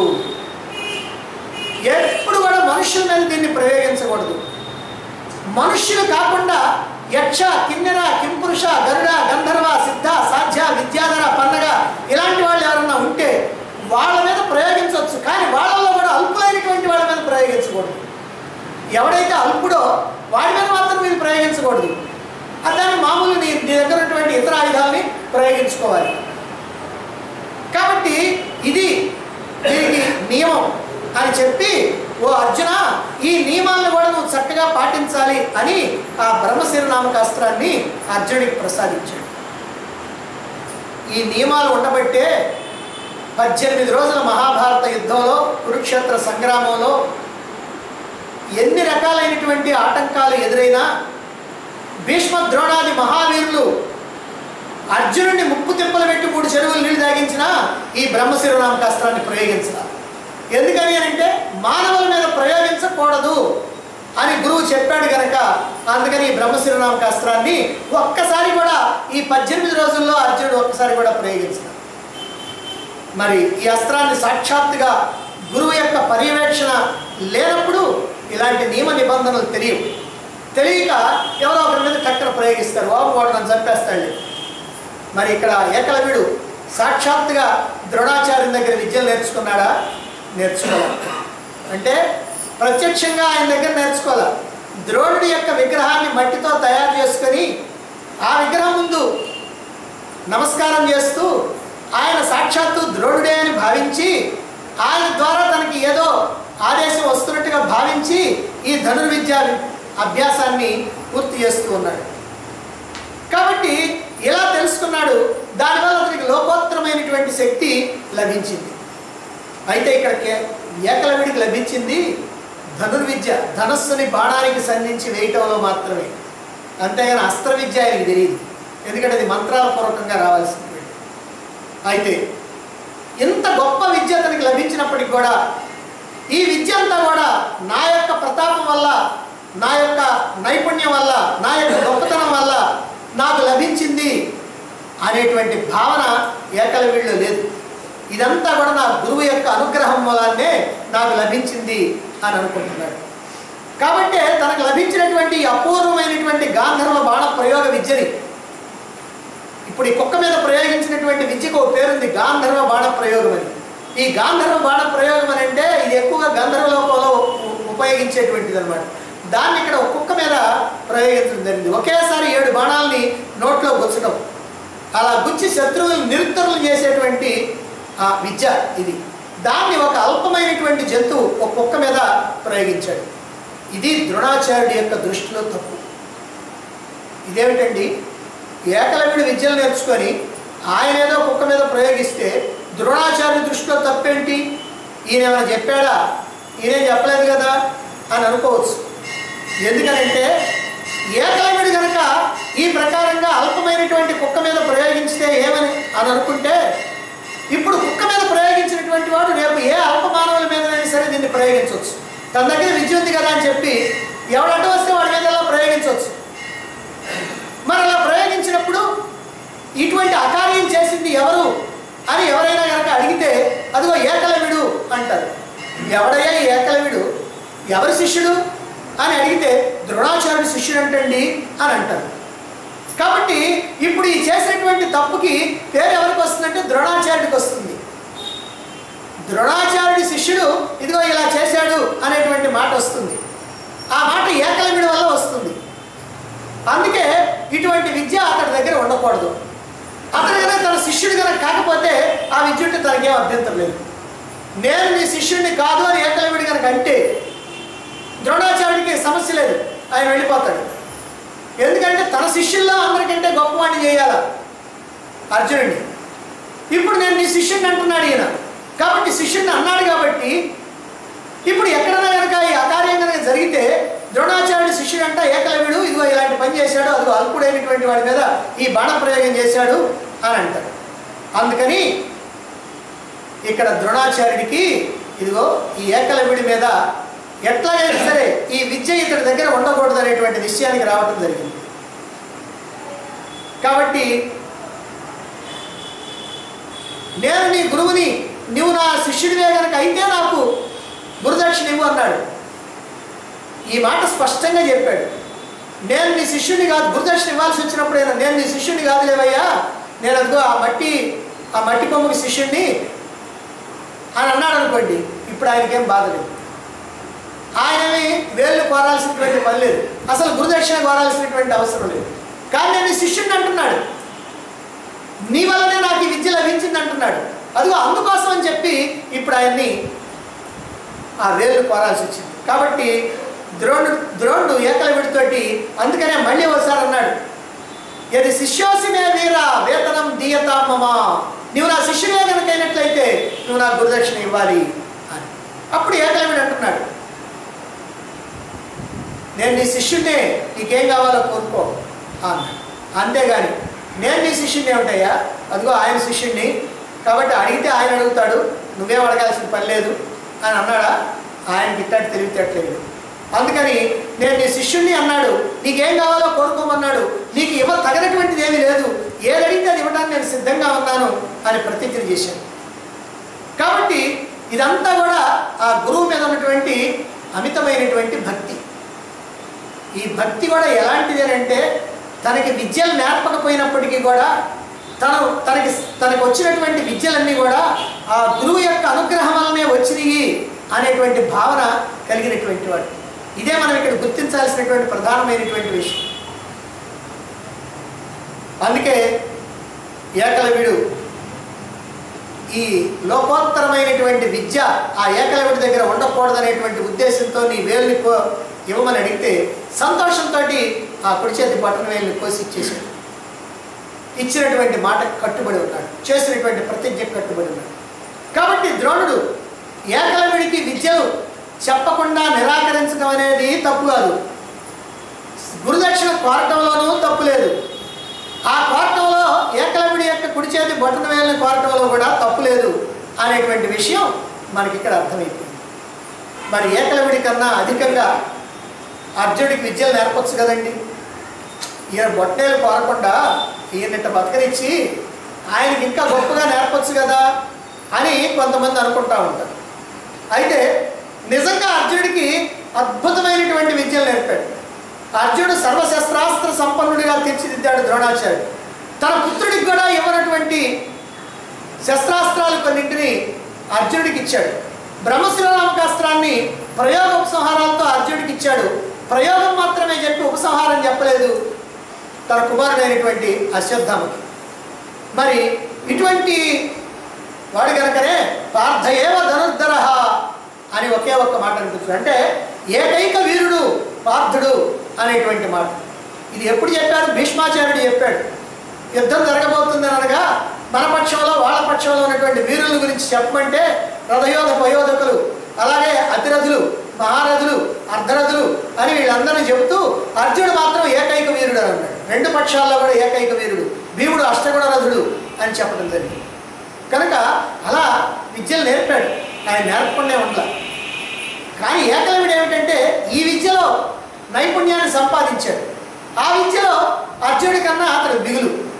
ఎప్పుడు కూడా మనుషుల మీద దీన్ని ప్రయోగించకూడదు మనుష్యులు కాకుండా యక్ష కిన్నెర కింపురుష గరుడ గంధర్వ సిద్ధ సాధ్య విద్యాధర పండగ ఇలాంటి వాళ్ళు ఎవరన్నా ఉంటే వాళ్ళ మీద ప్రయోగించవచ్చు కానీ వాళ్ళలో కూడా అల్పులైనటువంటి వాళ్ళ మీద ప్రయోగించకూడదు ఎవడైతే అల్పుడో వాడి మీద మాత్రం మీరు ప్రయోగించకూడదు అతని మామూలు నీ నీ దగ్గర ఉన్నటువంటి ఇతర ఆయుధాలని ప్రయోగించుకోవాలి కాబట్టి ఇది దీనికి నియమం అని చెప్పి ఓ అర్జున ఈ నియమాలను కూడా నువ్వు చక్కగా పాటించాలి అని ఆ బ్రహ్మశిర నామక అస్త్రాన్ని అర్జునుడికి ప్రసాదించాడు ఈ నియమాలు ఉండబట్టే పద్దెనిమిది రోజుల మహాభారత యుద్ధంలో కురుక్షేత్ర సంగ్రామంలో ఎన్ని రకాలైనటువంటి ఆటంకాలు ఎదురైనా భీష్మ ద్రోణాది మహావీరులు అర్జునుడిని ముప్పు తిప్పలు పెట్టి మూడు చెరువులు నీళ్లు తాగించినా ఈ బ్రహ్మశిర నామకాస్త్రాన్ని ప్రయోగించాలి ఎందుకని అని అంటే మానవుల మీద ప్రయోగించకూడదు అని గురువు చెప్పాడు గనక అందుకని ఈ బ్రహ్మశిర నామకాస్త్రాన్ని ఒక్కసారి కూడా ఈ పద్దెనిమిది రోజుల్లో అర్జునుడు ఒక్కసారి కూడా ప్రయోగించాలి మరి ఈ అస్త్రాన్ని సాక్షాత్తుగా గురువు యొక్క పర్యవేక్షణ లేనప్పుడు ఇలాంటి నియమ నిబంధనలు తెలియవు తెలియక ఎవరో ఒకరి మీద కట్టెలు ప్రయోగిస్తారు బాబు వాడు నన్ను చంపేస్తాడు మరి ఇక్కడ ఏకలవ్యుడు సాక్షాత్తుగా ద్రోణాచార్యం దగ్గర విద్యలు నేర్చుకున్నాడా నేర్చుకోవాలి అంటే ప్రత్యక్షంగా ఆయన దగ్గర నేర్చుకోవాలి ద్రోణుడి యొక్క విగ్రహాన్ని మట్టితో తయారు చేసుకొని ఆ విగ్రహం ముందు నమస్కారం చేస్తూ ఆయన సాక్షాత్తు ద్రోణుడే అని భావించి ఆయన ద్వారా తనకి ఏదో ఆదేశం వస్తున్నట్టుగా భావించి ఈ ధనుర్విద్య అభ్యాసాన్ని పూర్తి చేస్తూ ఉన్నాడు కాబట్టి ఇలా తెలుసుకున్నాడు దానివల్ల అతనికి లోకోత్తరమైనటువంటి శక్తి లభించింది అయితే ఇక్కడ కే- ఏకలవిడికి లభించింది ధనుర్విద్య ధనస్సుని బాణానికి సంధించి వేయటంలో మాత్రమే అంతేగాని అస్త్ర విద్య ఆయనకి తెలియదు ఎందుకంటే అది మంత్రాల పూర్వకంగా రావాల్సినటువంటి అయితే ఇంత గొప్ప విద్య అతనికి లభించినప్పటికి కూడా ఈ విద్య అంతా కూడా నా యొక్క ప్రతాపం వల్ల నా యొక్క నైపుణ్యం వల్ల నా యొక్క గొప్పతనం వల్ల నాకు లభించింది అనేటువంటి భావన ఏకలవిడిలో లేదు ఇదంతా కూడా నా గురువు యొక్క అనుగ్రహం వల్లనే నాకు లభించింది అని అనుకుంటున్నాడు కాబట్టి తనకు లభించినటువంటి ఈ అపూర్వమైనటువంటి గాంధర్వ బాణ ప్రయోగ విద్యని ఇప్పుడు ఈ కుక్క మీద ప్రయోగించినటువంటి విద్యకు ఒక పేరుంది గాంధర్వ బాణ ప్రయోగం అని ఈ గాంధర్వ బాణ ప్రయోగం అని అంటే ఇది ఎక్కువగా గంధర్వ లోకంలో ఉ- ఉపయోగించేటువంటిది అనమాట దాన్ని ఇక్కడ ఒక కుక్క మీద ప్రయోగించడం జరిగింది ఒకేసారి ఏడు బాణాలని నోట్లో గుచ్చడం అలా గుచ్చి శత్రువులు నిరుత్తరులు చేసేటువంటి ఆ విద్య ఇది దాన్ని ఒక అల్పమైనటువంటి జంతువు ఒక కుక్క మీద ప్రయోగించాడు ఇది ద్రోణాచార్యుడి యొక్క దృష్టిలో తప్పు ఇదేమిటండి ఏకలవ్యుడి విద్యలు నేర్చుకొని ఆయన ఏదో కుక్క మీద ప్రయోగిస్తే ద్రోణాచార్య దృష్టిలో తప్పేంటి ఈయన ఏమైనా చెప్పాడా ఈయనేం చెప్పలేదు కదా అని అనుకోవచ్చు ఎందుకనంటే ఏకలవ్యుడు కనుక ఈ ప్రకారంగా అల్పమైనటువంటి కుక్క మీద ప్రయోగించితే ఏమని అని అనుకుంటే ఇప్పుడు కుక్క మీద ప్రయోగించినటువంటి వాడు రేపు ఏ అల్ప మానవుల మీదైనా సరే దీన్ని ప్రయోగించవచ్చు తన దగ్గర విద్య ఉంది కదా అని చెప్పి ఎవడంటూ వస్తే వాడి మీద ఎలా ప్రయోగించవచ్చు మరి అలా ప్రయోగించి ఇటువంటి అకార్యం చేసింది ఎవరు అని ఎవరైనా కనుక అడిగితే అదిగో ఏకలవిడు అంటారు ఎవడయ్యా ఈ ఏకలవిడు ఎవరి శిష్యుడు అని అడిగితే ద్రోణాచార్యుడి శిష్యుడు అంటండి అని అంటారు కాబట్టి ఇప్పుడు ఈ చేసినటువంటి తప్పుకి పేరు ఎవరికి వస్తుందంటే ద్రోణాచార్యుడికి వస్తుంది ద్రోణాచార్యుడి శిష్యుడు ఇదిగో ఇలా చేశాడు అనేటువంటి మాట వస్తుంది ఆ మాట ఏకలవిడి వల్ల వస్తుంది అందుకే ఇటువంటి విద్య అతడి దగ్గర ఉండకూడదు అతడు కనుక తన శిష్యుడు కనుక కాకపోతే ఆ విద్య ఉంటే తనకేం అభ్యంతరం లేదు నేను నీ శిష్యుడిని కాదు అని ఏకలవిడి కనుక అంటే ద్రోణాచార్యుడికి సమస్య లేదు ఆయన వెళ్ళిపోతాడు ఎందుకంటే తన శిష్యుల్లో అందరికంటే గొప్పవాడిని చేయాల అర్జునుడిని ఇప్పుడు నేను నీ శిష్యుడిని అంటున్నాడు ఈయన కాబట్టి శిష్యుడిని అన్నాడు కాబట్టి ఇప్పుడు ఎక్కడైనా కనుక ఈ అకార్యం కనుక జరిగితే ద్రోణాచార్యుడు శిష్యుడు అంట ఏకలవ్యుడు ఇదిగో ఇలాంటి పని చేశాడు అదిగో అల్పుడైనటువంటి వాడి మీద ఈ బాణ ప్రయోగం చేశాడు అని అంటారు అందుకని ఇక్కడ ద్రోణాచార్యుడికి ఇదిగో ఈ ఏకలవ్యుడి మీద ఎట్లాగైనా సరే ఈ విద్య ఇతడి దగ్గర ఉండకూడదు అనేటువంటి విషయానికి రావటం జరిగింది కాబట్టి నేను నీ గురువుని నువ్వు నా శిష్యుడివే కనుక అయితే నాకు గురుదక్షిణ ఇవ్వు అన్నాడు ఈ మాట స్పష్టంగా చెప్పాడు నేను నీ శిష్యుడిని కాదు గురుదక్షిణ ఇవ్వాల్సి వచ్చినప్పుడు అయినా నేను నీ శిష్యుడిని కాదు లేవయ్యా నేను అదిగో ఆ మట్టి ఆ మట్టి బొమ్మకి శిష్యుడిని అని అన్నాడు అనుకోండి ఇప్పుడు ఆయనకేం బాధ లేదు ఆయనని వేళ్ళు కోరాల్సినటువంటి పని లేదు అసలు గురుదక్షిణ కోరాల్సినటువంటి అవసరం లేదు కానీ నేను నీ శిష్యుడిని అంటున్నాడు నీ వల్లనే నాకు ఈ విద్య లభించింది అంటున్నాడు అదిగో అందుకోసం అని చెప్పి ఇప్పుడు ఆయన్ని ఆ వేలు కోరాల్సి వచ్చింది కాబట్టి ద్రోణుడు ద్రోణుడు ఏకలవిడితోటి అందుకనే మళ్ళీ ఒకసారి అన్నాడు ఇది శిష్యోసిమే వీర వేతనం దీయతా మమ నువ్వు నా శిష్యుడే కనుకైనట్లయితే నువ్వు నాకు గురుదక్షిణ ఇవ్వాలి అని అప్పుడు ఏకలవిడు అంటున్నాడు నేను నీ శిష్యుడినే నీకేం కావాలో కోరుకో అన్నాడు అంతేగాని నేను నీ శిష్యుడిని ఏమిటయ్యా అదిగో ఆయన శిష్యుడిని కాబట్టి అడిగితే ఆయన అడుగుతాడు నువ్వేం అడగాల్సిన పని లేదు అని అన్నాడా ఆయనకి ఇట్టటి తెలివితేటలేదు అందుకని నేను నీ శిష్యుడిని అన్నాడు నీకేం కావాలో కోరుకోమన్నాడు నీకు ఇవ్వ తగినటువంటిది ఏమీ లేదు ఏది అడిగితే అది ఇవ్వడానికి నేను సిద్ధంగా ఉన్నాను అని ప్రతిజ్ఞ చేశాను కాబట్టి ఇదంతా కూడా ఆ గురువు మీద ఉన్నటువంటి అమితమైనటువంటి భక్తి ఈ భక్తి కూడా ఎలాంటిది అని అంటే తనకి విద్యలు నేర్పకపోయినప్పటికీ కూడా తను తనకి తనకు వచ్చినటువంటి విద్యలన్నీ కూడా ఆ గురువు యొక్క అనుగ్రహం వల్లనే వచ్చినాయి అనేటువంటి భావన కలిగినటువంటి వాడు ఇదే మనం ఇక్కడ గుర్తించాల్సినటువంటి ప్రధానమైనటువంటి విషయం అందుకే ఏకలవిడు ఈ లోకోత్తరమైనటువంటి విద్య ఆ ఏకలవిడి దగ్గర ఉండకూడదనేటువంటి ఉద్దేశంతో నీ వేలుని కో ఇవ్వమని అడిగితే సంతోషంతో ఆ కుడి చేతి బట్టన వేలుని కోసి ఇచ్చేసాడు ఇచ్చినటువంటి మాట కట్టుబడి ఉన్నాడు చేసినటువంటి ప్రతిజ్ఞకు కట్టుబడి ఉన్నాడు కాబట్టి ద్రోణుడు ఏకలవిడికి విద్యలు చెప్పకుండా నిరాకరించడం అనేది తప్పు కాదు గురుదక్షిణ కోరటంలోనూ తప్పు లేదు ఆ కోరటంలో ఏకలవిడి యొక్క కుడి చేతి బొట్టన వేలిని కోరటంలో కూడా తప్పు లేదు అనేటువంటి విషయం మనకి ఇక్కడ అర్థమైపోయింది మరి ఏకలవిడి కన్నా అధికంగా అర్జునుడికి విద్యలు నేర్పచ్చు కదండి ఈయన బొట్టేలు కోరకుండా ఈయనట బతకనిచ్చి ఆయనకి ఇంకా గొప్పగా నేర్పచ్చు కదా అని కొంతమంది అనుకుంటా ఉంటారు అయితే నిజంగా అర్జునుడికి అద్భుతమైనటువంటి విద్యలు నేర్పాడు అర్జునుడు సర్వశస్త్రాస్త్ర సంపన్నుడిగా తీర్చిదిద్దాడు ద్రోణాచార్యుడు తన పుత్రుడికి కూడా ఇవ్వనటువంటి శస్త్రాస్త్రాలు కొన్నింటిని అర్జునుడికి ఇచ్చాడు బ్రహ్మశివనామకాస్త్రాన్ని ప్రయోగ ఉపసంహారాలతో అర్జునుడికి ఇచ్చాడు ప్రయోగం మాత్రమే చెప్పి ఉపసంహారం చెప్పలేదు తన కుమారుడైనటువంటి అశ్వత్థామకి మరి ఇటువంటి వాడు కనుకనే పార్థయేవ ధనుర్ధర అని ఒకే ఒక్క మాట అనిపిస్తుంది అంటే ఏకైక వీరుడు పార్థుడు అనేటువంటి మాట ఇది ఎప్పుడు చెప్పారు భీష్మాచార్యుడు చెప్పాడు యుద్ధం జరగబోతుందని అనగా మన పక్షంలో వాళ్ళ పక్షంలో ఉన్నటువంటి వీరుల గురించి చెప్పమంటే రథయోధ పయోధకులు అలాగే అతిరథులు మహారథులు అర్ధరథులు అని వీళ్ళందరినీ చెబుతూ అర్జునుడు మాత్రం ఏకైక వీరుడు అని అన్నాడు రెండు పక్షాల్లో కూడా ఏకైక వీరుడు భీముడు అష్టగుణ రథుడు అని చెప్పడం జరిగింది కనుక అలా విద్యలు నేర్పాడు ఆయన నేర్పకుండా ఉండాల కానీ ఏకలవిడు ఏమిటంటే ఈ విద్యలో నైపుణ్యాన్ని సంపాదించాడు ఆ విద్యలో అర్జునుడి కన్నా అతడు మిగులు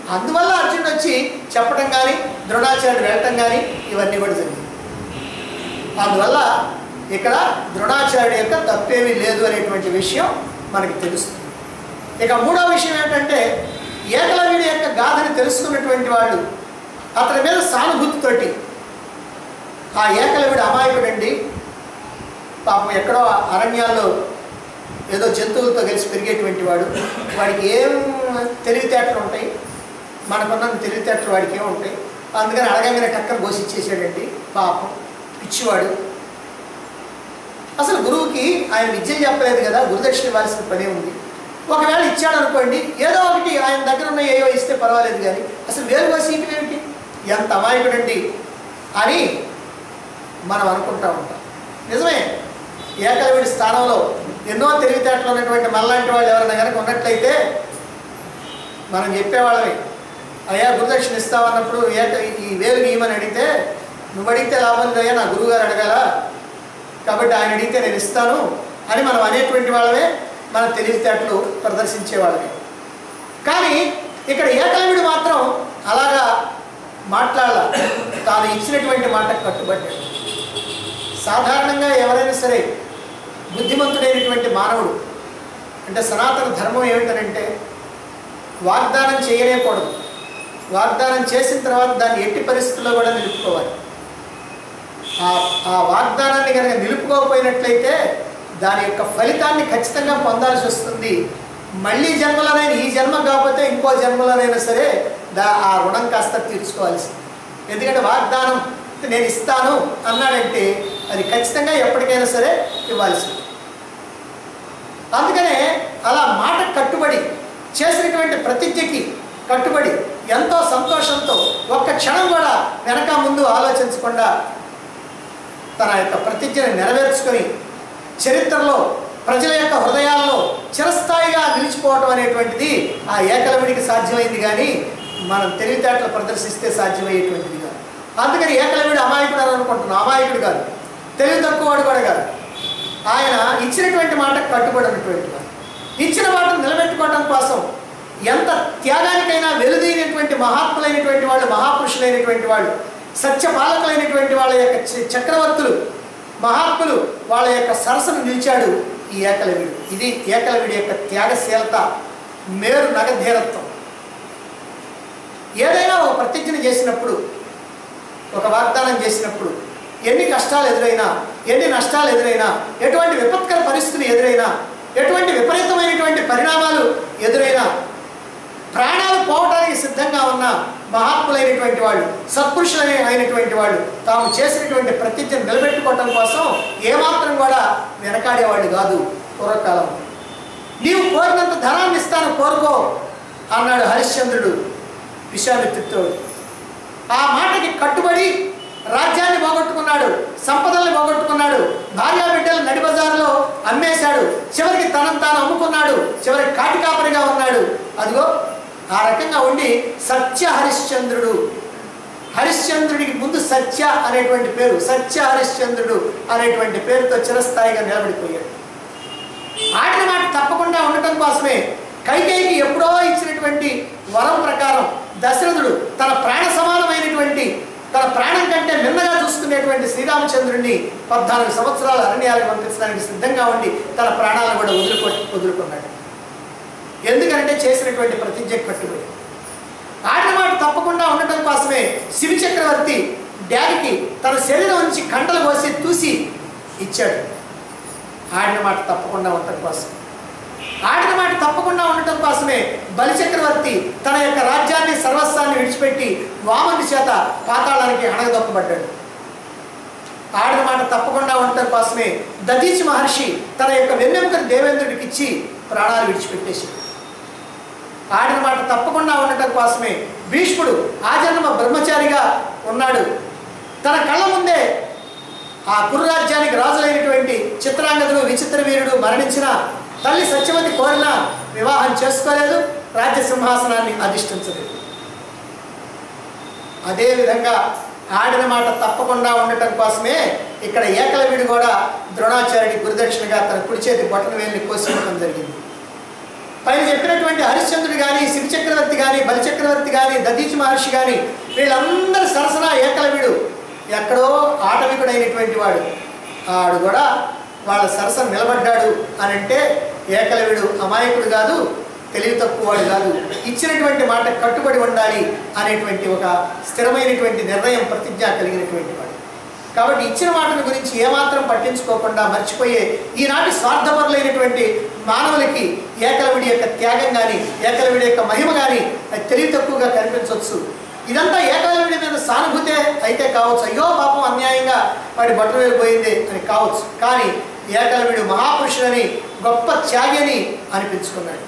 అందువల్ల అర్జునుడు వచ్చి చెప్పడం కానీ ద్రోణాచార్యుడు వెళ్ళటం కానీ ఇవన్నీ కూడా జరిగింది అందువల్ల ఇక్కడ ద్రోణాచార్యుడు యొక్క తప్పేమీ లేదు అనేటువంటి విషయం మనకి తెలుస్తుంది ఇక మూడో విషయం ఏంటంటే ఏకలవ్యుడి యొక్క గాథని తెలుసుకున్నటువంటి వాళ్ళు అతని మీద సానుభూతితోటి ఆ ఏకలవ్యుడు అమాయకుడండి పాపం ఎక్కడో అరణ్యాల్లో ఏదో జంతువులతో కలిసి పెరిగేటువంటి వాడు వాడికి ఏం తెలివితేటలు ఉంటాయి మనకున్న తెలివితేటలు వాడికి ఏం ఉంటాయి అందుకని అడగంగానే టక్కన కోసి ఇచ్చేసాడండి పాపం పిచ్చివాడు అసలు గురువుకి ఆయన విద్య చెప్పలేదు కదా గురుదక్షిణ ఇవ్వాల్సిన పనే ఉంది ఒకవేళ ఇచ్చాడు అనుకోండి ఏదో ఒకటి ఆయన దగ్గర ఉన్న ఏవో ఇస్తే పర్వాలేదు కానీ అసలు వేలు కోసి ఇటు ఏమిటి ఎంత అమాయకుడండి అని మనం అనుకుంటా ఉంటాం నిజమే ఏకలవిడి స్థానంలో ఎన్నో తెలివితేటలు ఉన్నటువంటి మళ్ళాంటి వాళ్ళు ఎవరైనా కనుక ఉన్నట్లయితే మనం చెప్పేవాళ్ళమే అయ్యా గురుదక్షిణ ఇస్తామన్నప్పుడు ఏక ఈ వేలు గీయమని అడిగితే నువ్వు అడిగితే లాభం లేదయ్యా నా గురువుగారు అడగాల కాబట్టి ఆయన అడిగితే నేను ఇస్తాను అని మనం అనేటువంటి వాళ్ళమే మన తెలివితేటలు ప్రదర్శించే వాళ్ళమే కానీ ఇక్కడ ఏకలవిడు మాత్రం అలాగా మాట్లాడాల తాను ఇచ్చినటువంటి మాటకు కట్టుబడ్డాడు సాధారణంగా ఎవరైనా సరే బుద్ధిమంతుడైనటువంటి మానవుడు అంటే సనాతన ధర్మం ఏమిటనంటే వాగ్దానం చేయలేకూడదు వాగ్దానం చేసిన తర్వాత దాన్ని ఎట్టి పరిస్థితుల్లో కూడా నిలుపుకోవాలి ఆ ఆ వాగ్దానాన్ని కనుక నిలుపుకోకపోయినట్లయితే దాని యొక్క ఫలితాన్ని ఖచ్చితంగా పొందాల్సి వస్తుంది మళ్ళీ జన్మలోనైనా ఈ జన్మ కాకపోతే ఇంకో జన్మలోనైనా సరే దా ఆ రుణం కాస్త తీర్చుకోవాల్సింది ఎందుకంటే వాగ్దానం నేను ఇస్తాను అన్నాడంటే అది ఖచ్చితంగా ఎప్పటికైనా సరే ఇవ్వాల్సింది అందుకనే అలా మాట కట్టుబడి చేసినటువంటి ప్రతిజ్ఞకి కట్టుబడి ఎంతో సంతోషంతో ఒక్క క్షణం కూడా వెనక ముందు ఆలోచించకుండా తన యొక్క ప్రతిజ్ఞని నెరవేర్చుకొని చరిత్రలో ప్రజల యొక్క హృదయాల్లో చిరస్థాయిగా నిలిచిపోవటం అనేటువంటిది ఆ ఏకలవిడికి సాధ్యమైంది కానీ మనం తెలివితేటలు ప్రదర్శిస్తే సాధ్యమయ్యేటువంటిది కాదు అందుకని ఏకలవిడి అమాయకుడు అని అనుకుంటున్నాం అమాయకుడు కాదు తెలివి తక్కువవాడు కూడా కాదు ఆయన ఇచ్చినటువంటి మాటకు కట్టుబడినటువంటి వాడు ఇచ్చిన మాటను నిలబెట్టుకోవడం కోసం ఎంత త్యాగానికైనా వెలుదైనటువంటి మహాత్ములైనటువంటి వాళ్ళు మహాపురుషులైనటువంటి వాళ్ళు సత్యపాలకులైనటువంటి వాళ్ళ యొక్క చ- చక్రవర్తులు మహాత్ములు వాళ్ళ యొక్క సరసను నిలిచాడు ఈ ఏకలవిడు ఇది ఏకలవిడి యొక్క త్యాగశీలత మేరు నగధీరత్వం ఏదైనా ఒక ప్రతిజ్ఞ చేసినప్పుడు ఒక వాగ్దానం చేసినప్పుడు ఎన్ని కష్టాలు ఎదురైనా ఎన్ని నష్టాలు ఎదురైనా ఎటువంటి విపత్కర పరిస్థితులు ఎదురైనా ఎటువంటి విపరీతమైనటువంటి పరిణామాలు ఎదురైనా ప్రాణాలు పోవడానికి సిద్ధంగా ఉన్న మహాత్ములైనటువంటి వాళ్ళు సత్పురుషులైన అయినటువంటి వాళ్ళు తాము చేసినటువంటి ప్రతిజ్ఞను నిలబెట్టుకోవటం కోసం ఏమాత్రం కూడా వెనకాడేవాళ్ళు కాదు పూర్వకాలం నీవు కోరినంత ధనాన్ని ఇస్తాను కోరుకో అన్నాడు హరిశ్చంద్రుడు విశ్వామిత్రుడితో ఆ మాటకి కట్టుబడి రాజ్యాన్ని పోగొట్టుకున్నాడు సంపదల్ని పోగొట్టుకున్నాడు భార్యా బిడ్డలు నడి బజారులో అమ్మేశాడు చివరికి తనను తాను అమ్ముకున్నాడు చివరికి కాటి కాపరిగా ఉన్నాడు అదిగో ఆ రకంగా ఉండి సత్య హరిశ్చంద్రుడు హరిశ్చంద్రుడికి ముందు సత్య అనేటువంటి పేరు సత్య హరిశ్చంద్రుడు అనేటువంటి పేరుతో చిరస్థాయిగా నిలబడిపోయాడు ఆడిన మాట తప్పకుండా ఉండటం కోసమే కైకేయికి ఎప్పుడో ఇచ్చినటువంటి వరం ప్రకారం దశరథుడు తన ప్రాణ సమానమైనటువంటి తన ప్రాణం కంటే మిన్నగా చూసుకునేటువంటి శ్రీరామచంద్రుడిని పద్నాలుగు సంవత్సరాలు అరణ్యాలకు పంపించడానికి సిద్ధంగా ఉండి తన ప్రాణాలను కూడా వదులుకో వదులుకున్నాడు ఎందుకంటే చేసినటువంటి ప్రతిజ్ఞ కట్టుబడి ఆడిన మాట తప్పకుండా ఉండటం కోసమే శివి చక్రవర్తి డాడీకి తన శరీరం నుంచి కండలు కోసి తూసి ఇచ్చాడు ఆడిన మాట తప్పకుండా ఉండటం కోసం ఆడిన మాట తప్పకుండా ఉండటం కోసమే బలిచక్రవర్తి తన యొక్క రాజ్యాన్ని సర్వస్వాన్ని విడిచిపెట్టి వామని చేత పాతాళానికి అణగదొక్కబడ్డాడు ఆడిన మాట తప్పకుండా ఉండటం కోసమే దదీచి మహర్షి తన యొక్క వెన్నెముకను దేవేంద్రుడికి ఇచ్చి ప్రాణాలు విడిచిపెట్టేశాడు ఆడిన మాట తప్పకుండా ఉండటం కోసమే భీష్ముడు ఆజన్మ బ్రహ్మచారిగా ఉన్నాడు తన కళ్ళ ముందే ఆ కురురాజ్యానికి రాజులైనటువంటి చిత్రాంగదుడు విచిత్ర వీరుడు మరణించిన తల్లి సత్యవతి కోరిన వివాహం చేసుకోలేదు రాజ్య సింహాసనాన్ని అధిష్ఠించలేదు అదేవిధంగా ఆడిన మాట తప్పకుండా ఉండటం కోసమే ఇక్కడ ఏకలవిడి కూడా ద్రోణాచార్యుడి గురుదక్షిణగా తన కుడి చేతి బొట్టన వేలిని కోసుకోవడం జరిగింది పైన చెప్పినటువంటి హరిశ్చంద్రుడు కానీ శివ చక్రవర్తి కానీ బలిచక్రవర్తి కానీ దదీచి మహర్షి కానీ వీళ్ళందరి సరసన ఏకలవ్యుడు ఎక్కడో ఆటవికుడైనటువంటి వాడు ఆడు కూడా వాళ్ళ సరసన నిలబడ్డాడు అని అంటే ఏకలవ్యుడు అమాయకుడు కాదు తెలివి తక్కువవాడు కాదు ఇచ్చినటువంటి మాట కట్టుబడి ఉండాలి అనేటువంటి ఒక స్థిరమైనటువంటి నిర్ణయం ప్రతిజ్ఞ కలిగినటువంటి వాడు కాబట్టి ఇచ్చిన మాటల గురించి ఏమాత్రం పట్టించుకోకుండా మర్చిపోయే ఈనాటి స్వార్థపరులైనటువంటి మానవులకి ఏకలవిడి యొక్క త్యాగం కానీ ఏకలవిడి యొక్క మహిమ కానీ అది తెలివి తక్కువగా కనిపించవచ్చు ఇదంతా ఏకలవిడి మీద సానుభూతే అయితే కావచ్చు అయ్యో పాపం అన్యాయంగా వాడి బట్టలు వెళ్ళిపోయింది అని కావచ్చు కానీ ఏకలవిడు మహాపురుషుడని గొప్ప త్యాగి అని అనిపించుకున్నాడు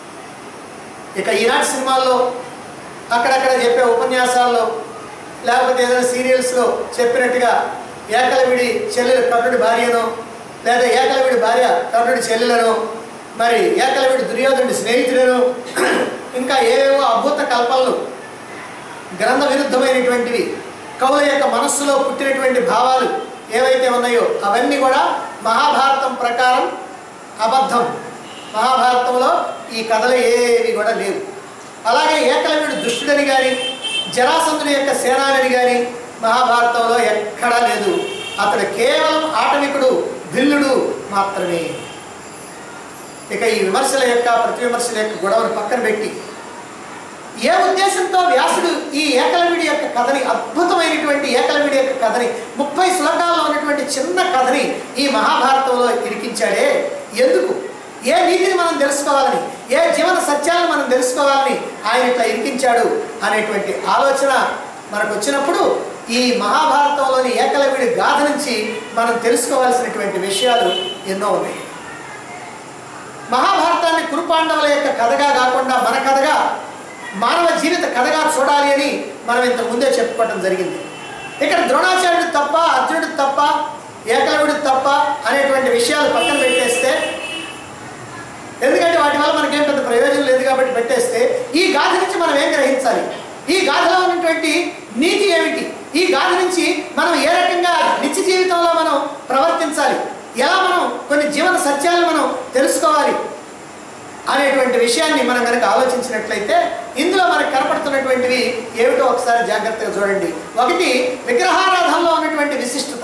ఇక ఈనాటి సినిమాల్లో అక్కడక్కడ చెప్పే ఉపన్యాసాల్లో లేకపోతే ఏదైనా సీరియల్స్లో చెప్పినట్టుగా ఏకలవిడి చెల్లెలు కర్ణుడి భార్యను లేదా ఏకలవిడి భార్య కర్ణుడి చెల్లెలను మరి ఏకలవిడి దుర్యోధనుడి స్నేహితులను ఇంకా ఏవేవో అద్భుత కల్పనలు గ్రంథ విరుద్ధమైనటువంటివి కవుల యొక్క మనస్సులో పుట్టినటువంటి భావాలు ఏవైతే ఉన్నాయో అవన్నీ కూడా మహాభారతం ప్రకారం అబద్ధం మహాభారతంలో ఈ కథలు ఏవి కూడా లేవు అలాగే ఏకలవ్యుడు దుష్టుడని కానీ జరాసంధుని యొక్క సేనాని కానీ మహాభారతంలో ఎక్కడా లేదు అతడు కేవలం ఆటవికుడు భిల్లుడు మాత్రమే ఇక ఈ విమర్శల యొక్క ప్రతి విమర్శల యొక్క గొడవను పక్కన పెట్టి ఏ ఉద్దేశంతో వ్యాసుడు ఈ ఏకలవిడి యొక్క కథని అద్భుతమైనటువంటి ఏకలవిడి యొక్క కథని ముప్పై శ్లోకాల్లో ఉన్నటువంటి చిన్న కథని ఈ మహాభారతంలో ఇరికించాడే ఎందుకు ఏ నీతిని మనం తెలుసుకోవాలని ఏ జీవన సత్యాలను మనం తెలుసుకోవాలని ఆయన ఇట్లా ఇరికించాడు అనేటువంటి ఆలోచన మనకు వచ్చినప్పుడు ఈ మహాభారతంలోని ఏకలవిడి గాథ నుంచి మనం తెలుసుకోవాల్సినటువంటి విషయాలు ఎన్నో ఉన్నాయి మహాభారతాన్ని కురుపాండవుల యొక్క కథగా కాకుండా మన కథగా మానవ జీవిత కథగా చూడాలి అని మనం ఇంతకు ముందే చెప్పుకోవటం జరిగింది ఇక్కడ ద్రోణాచార్యుడు తప్ప అర్జునుడు తప్ప ఏకలవుడు తప్ప అనేటువంటి విషయాలు పక్కన పెట్టేస్తే ఎందుకంటే వాటి వల్ల మనకేం పెద్ద ప్రయోజనం లేదు కాబట్టి పెట్టేస్తే ఈ గాథ నుంచి మనం ఏం గ్రహించాలి ఈ గాథలో ఉన్నటువంటి నీతి ఏమిటి ఈ గాథ నుంచి మనం ఏ రకంగా నిత్య జీవితంలో మనం ప్రవర్తించాలి ఎలా మనం కొన్ని జీవన సత్యాలను మనం తెలుసుకోవాలి అనేటువంటి విషయాన్ని మనం కనుక ఆలోచించినట్లయితే ఇందులో మనకు కనపడుతున్నటువంటివి ఏమిటో ఒకసారి జాగ్రత్తగా చూడండి ఒకటి విగ్రహారాధనలో ఉన్నటువంటి విశిష్టత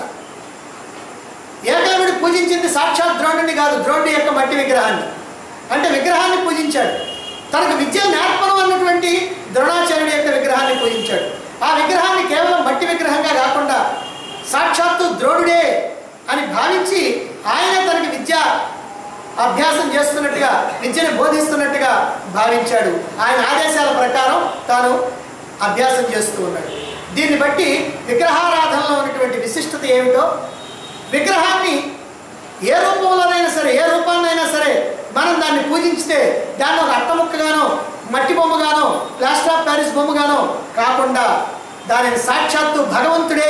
ఏకలవుడు పూజించింది సాక్షాత్ ద్రోణుడిని కాదు ద్రోణుడి యొక్క మట్టి విగ్రహాన్ని అంటే విగ్రహాన్ని పూజించాడు తనకు విద్యలు నేర్పడం అన్నటువంటి ద్రోణాచార్యుడి యొక్క విగ్రహాన్ని పూజించాడు ఆ విగ్రహాన్ని కేవలం మట్టి విగ్రహంగా కాకుండా సాక్షాత్తు ద్రోణుడే అని భావించి ఆయనే తనకి విద్య అభ్యాసం చేస్తున్నట్టుగా విద్యను బోధిస్తున్నట్టుగా భావించాడు ఆయన ఆదేశాల ప్రకారం తాను అభ్యాసం చేస్తూ ఉన్నాడు దీన్ని బట్టి విగ్రహారాధనలో ఉన్నటువంటి విశిష్టత ఏమిటో విగ్రహాన్ని ఏ రూపంలోనైనా సరే ఏ రూపాన్నైనా సరే మనం దాన్ని పూజించితే దాన్ని ఒక అట్టముక్కగానో మట్టి బొమ్మగానో ప్లాస్టర్ ఆఫ్ ప్యారిస్ బొమ్మగానో కాకుండా దానిని సాక్షాత్తు భగవంతుడే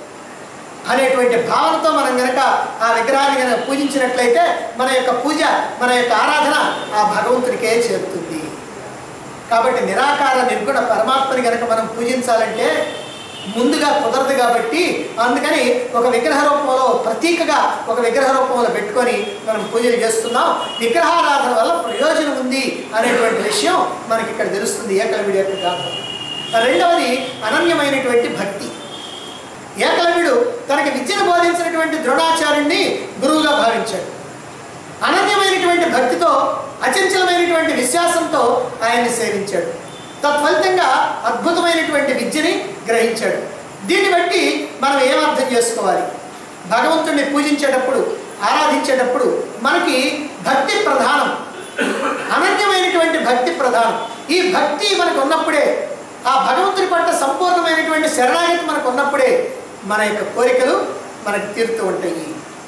అనేటువంటి భావనతో మనం గనక ఆ విగ్రహాన్ని కనుక పూజించినట్లయితే మన యొక్క పూజ మన యొక్క ఆరాధన ఆ భగవంతుడికే చేరుతుంది కాబట్టి నిరాకార నిర్గుణ పరమాత్మని కనుక మనం పూజించాలంటే ముందుగా కుదరదు కాబట్టి అందుకని ఒక విగ్రహ రూపంలో ప్రతీకగా ఒక విగ్రహ రూపంలో పెట్టుకొని మనం పూజలు చేస్తున్నాం విగ్రహారాధన వల్ల ప్రయోజనం ఉంది అనేటువంటి విషయం మనకి ఇక్కడ తెలుస్తుంది ఏకలవిడి యొక్క గాథ రెండవది అనన్యమైనటువంటి భక్తి ఏకలవ్యుడు తనకి విద్యను బోధించినటువంటి ద్రోణాచార్యుడిని గురువుగా భావించాడు అనన్యమైనటువంటి భక్తితో అచంచలమైనటువంటి విశ్వాసంతో ఆయన్ని సేవించాడు తత్ఫలితంగా అద్భుతమైనటువంటి విద్యని గ్రహించాడు దీన్ని బట్టి మనం ఏమర్థం చేసుకోవాలి భగవంతుడిని పూజించేటప్పుడు ఆరాధించేటప్పుడు మనకి భక్తి ప్రధానం అనన్యమైనటువంటి భక్తి ప్రధానం ఈ భక్తి మనకు ఉన్నప్పుడే ఆ భగవంతుని పట్ల సంపూర్ణమైనటువంటి శరణాగతి మనకు ఉన్నప్పుడే మన యొక్క కోరికలు మనకి తీరుతూ ఉంటాయి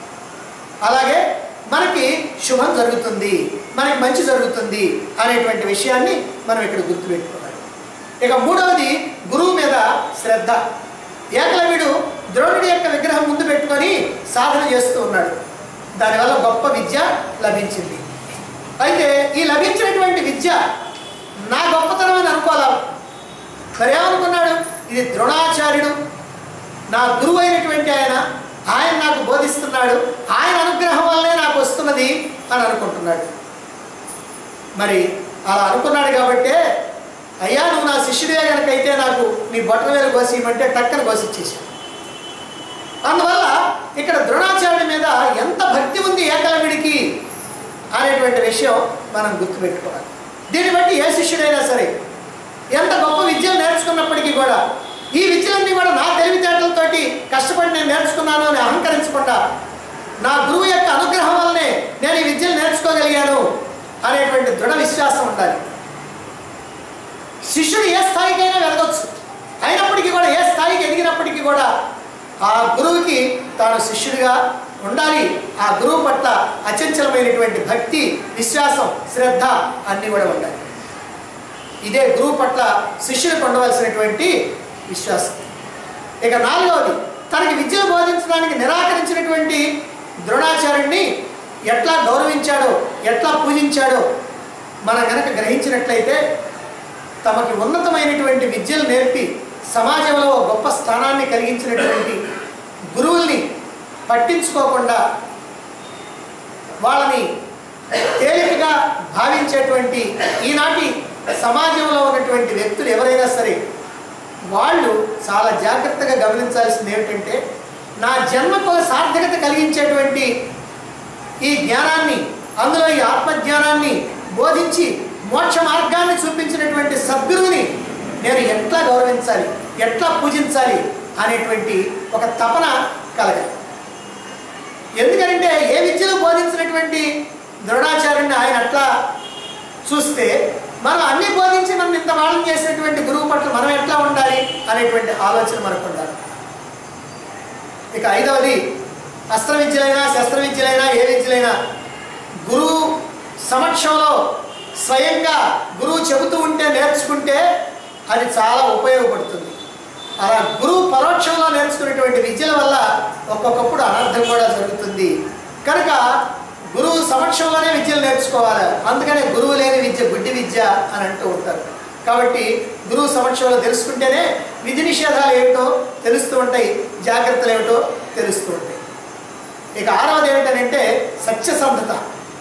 అలాగే మనకి శుభం జరుగుతుంది మనకి మంచి జరుగుతుంది అనేటువంటి విషయాన్ని మనం ఇక్కడ గుర్తుపెట్టుకోవాలి ఇక మూడవది గురువు మీద శ్రద్ధ ఏకలవ్యుడు ద్రోణుడి యొక్క విగ్రహం ముందు పెట్టుకొని సాధన చేస్తూ ఉన్నాడు దానివల్ల గొప్ప విద్య లభించింది అయితే ఈ లభించినటువంటి విద్య నా గొప్పతనం అని అనుకోవాలా మరి ఏమనుకున్నాడు ఇది ద్రోణాచార్యుడు నా గురువు అయినటువంటి ఆయన ఆయన నాకు బోధిస్తున్నాడు ఆయన అనుగ్రహం వల్లే నాకు వస్తున్నది అని అనుకుంటున్నాడు మరి అలా అనుకున్నాడు కాబట్టే అయ్యా నువ్వు నా శిష్యుడే కనుకైతే నాకు నీ బొట్టల వేలు కోసిమంటే టక్కన కోసిచ్చేసాడు అందువల్ల ఇక్కడ ద్రోణాచార్యుడి మీద ఎంత భక్తి ఉంది ఏకలవిడికి అనేటువంటి విషయం మనం గుర్తుపెట్టుకోవాలి దీన్ని బట్టి ఏ శిష్యుడైనా సరే ఎంత గొప్ప విద్యలు నేర్చుకున్నప్పటికీ కూడా ఈ విద్యలన్నీ కూడా నా తెలివితేటలతోటి కష్టపడి నేను నేర్చుకున్నాను అని అహంకరించకుండా నా గురువు యొక్క అనుగ్రహం వల్లనే నేను ఈ విద్యలు నేర్చుకోగలిగాను అనేటువంటి దృఢ విశ్వాసం ఉండాలి శిష్యుడు ఏ స్థాయికైనా వెదగొచ్చు అయినప్పటికీ కూడా ఏ స్థాయికి ఎదిగినప్పటికీ కూడా ఆ గురువుకి తాను శిష్యుడిగా ఉండాలి ఆ గురువు పట్ల అచంచలమైనటువంటి భక్తి విశ్వాసం శ్రద్ధ అన్నీ కూడా ఉండాలి ఇదే గురువు పట్ల శిష్యుడికి ఉండవలసినటువంటి విశ్వాసం ఇక నాలుగవది తనకి విద్యను బోధించడానికి నిరాకరించినటువంటి ద్రోణాచార్యుడిని ఎట్లా గౌరవించాడో ఎట్లా పూజించాడో మనం గనక గ్రహించినట్లయితే తమకి ఉన్నతమైనటువంటి విద్యలు నేర్పి సమాజంలో ఒక గొప్ప స్థానాన్ని కలిగించినటువంటి గురువుల్ని పట్టించుకోకుండా వాళ్ళని తేలికగా భావించేటువంటి ఈనాటి సమాజంలో ఉన్నటువంటి వ్యక్తులు ఎవరైనా సరే వాళ్ళు చాలా జాగ్రత్తగా గమనించాల్సింది ఏమిటంటే నా జన్మకు ఒక సార్థకత కలిగించేటువంటి ఈ జ్ఞానాన్ని అందులో ఈ ఆత్మజ్ఞానాన్ని బోధించి మోక్ష మార్గాన్ని చూపించినటువంటి సద్గురువుని నేను ఎట్లా గౌరవించాలి ఎట్లా పూజించాలి అనేటువంటి ఒక తపన కలగాలి ఎందుకంటే ఏ విద్యలు బోధించినటువంటి ద్రోణాచార్యుని ఆయన అట్లా చూస్తే మనం అన్ని బోధించి మనం ఇంత వాళ్ళని చేసినటువంటి గురువు పట్ల మనం ఎట్లా ఉండాలి అనేటువంటి ఆలోచన మనకు ఉండాలి ఇక ఐదవది అస్త్ర విద్యలైనా శస్త్ర విద్యలైనా ఏ విద్యలైనా గురువు సమక్షంలో స్వయంగా గురువు చెబుతూ ఉంటే నేర్చుకుంటే అది చాలా ఉపయోగపడుతుంది అలా గురువు పరోక్షంలో నేర్చుకునేటువంటి విద్యల వల్ల ఒక్కొక్కప్పుడు అనర్థం కూడా జరుగుతుంది కనుక గురువు సమక్షంలోనే విద్యలు నేర్చుకోవాలి అందుకనే గురువు లేని విద్య గుడ్డి విద్య అని అంటూ ఉంటారు కాబట్టి గురువు సమక్షంలో తెలుసుకుంటేనే విధి నిషేధాలు ఏమిటో తెలుస్తూ ఉంటాయి జాగ్రత్తలు ఏమిటో తెలుస్తూ ఉంటాయి ఇక ఆరవది ఏమిటనంటే సత్యసంధత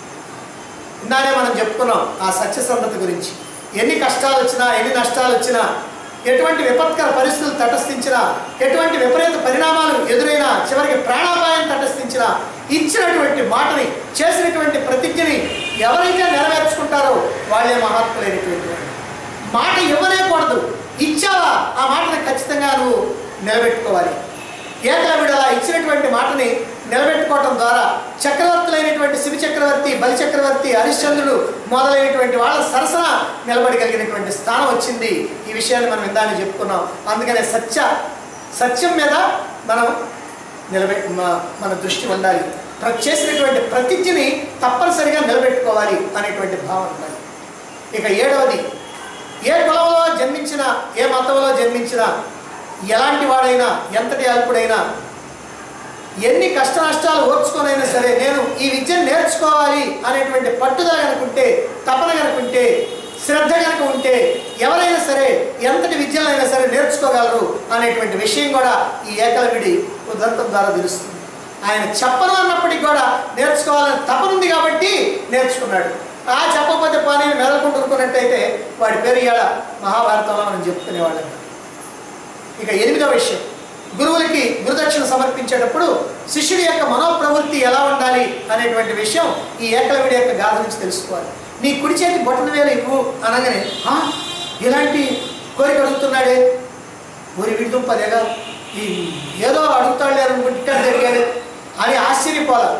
ఇందానే మనం చెప్పుకున్నాం ఆ సత్యసంధత గురించి ఎన్ని కష్టాలు వచ్చినా ఎన్ని నష్టాలు వచ్చినా ఎటువంటి విపత్కర పరిస్థితులు తటస్థించినా ఎటువంటి విపరీత పరిణామాలు ఎదురైనా చివరికి ప్రాణాపాయం తటస్థించినా ఇచ్చినటువంటి మాటని చేసినటువంటి ప్రతిజ్ఞని ఎవరైతే నెరవేర్చుకుంటారో వాళ్ళే మహాత్ములైనటువంటి వాళ్ళు మాట ఇవ్వలేకూడదు ఇచ్చావా ఆ మాటని ఖచ్చితంగా నువ్వు నిలబెట్టుకోవాలి ఏకలవిడు అలా ఇచ్చినటువంటి మాటని నిలబెట్టుకోవటం ద్వారా చక్రవర్తులైనటువంటి శివ చక్రవర్తి బలి చక్రవర్తి హరిశ్చంద్రుడు మొదలైనటువంటి వాళ్ళ సరసన నిలబడగలిగినటువంటి స్థానం వచ్చింది ఈ విషయాన్ని మనం ఇందాన్ని చెప్పుకున్నాం అందుకనే సత్య సత్యం మీద మనం నిలబె మ- మన దృష్టి ఉండాలి ప్ర- చేసినటువంటి ప్రతిజ్ఞని తప్పనిసరిగా నిలబెట్టుకోవాలి అనేటువంటి భావన ఉండాలి ఇక ఏడవది ఏ కులంలో జన్మించినా ఏ మతంలో జన్మించినా ఎలాంటి వాడైనా ఎంతటి అల్పుడైనా ఎన్ని కష్ట నష్టాలు ఓర్చుకొనైనా సరే నేను ఈ విద్యను నేర్చుకోవాలి అనేటువంటి పట్టుదల కనుకుంటే తపన కనుకుంటే శ్రద్ధ కనుక ఉంటే ఎవరైనా సరే ఎంతటి విద్యలైనా సరే నేర్చుకోగలరు అనేటువంటి విషయం కూడా ఈ ఏకలవిడి ఉదంతం ద్వారా తెలుస్తుంది ఆయన చెప్పను అన్నప్పటికీ కూడా నేర్చుకోవాలని తపన ఉంది కాబట్టి నేర్చుకున్నాడు ఆ చెప్పకపోతే పని మెదలుకుంటున్నట్టయితే వాడి పేరు ఇవాళ మహాభారతంలో మనం చెప్పుకునేవాళ్ళం ఇక ఎనిమిదవ విషయం గురువులకి గురుదక్షిణ సమర్పించేటప్పుడు శిష్యుడి యొక్క మనోప్రవృత్తి ఎలా ఉండాలి అనేటువంటి విషయం ఈ ఏకలవిడి యొక్క గాథ నుంచి తెలుసుకోవాలి నీ కుడి చేతి బొట్టన వేలు ఇవ్వు అనగానే "ఆ, ఇలాంటి కోరిక అడుగుతున్నాడే ఊరి విడుదుంపదేగా ఈ ఏదో అడుగుతాడులే అనుకుంటే ఇక్కడ జరిగాడు అని ఆశ్చర్యపోవాలి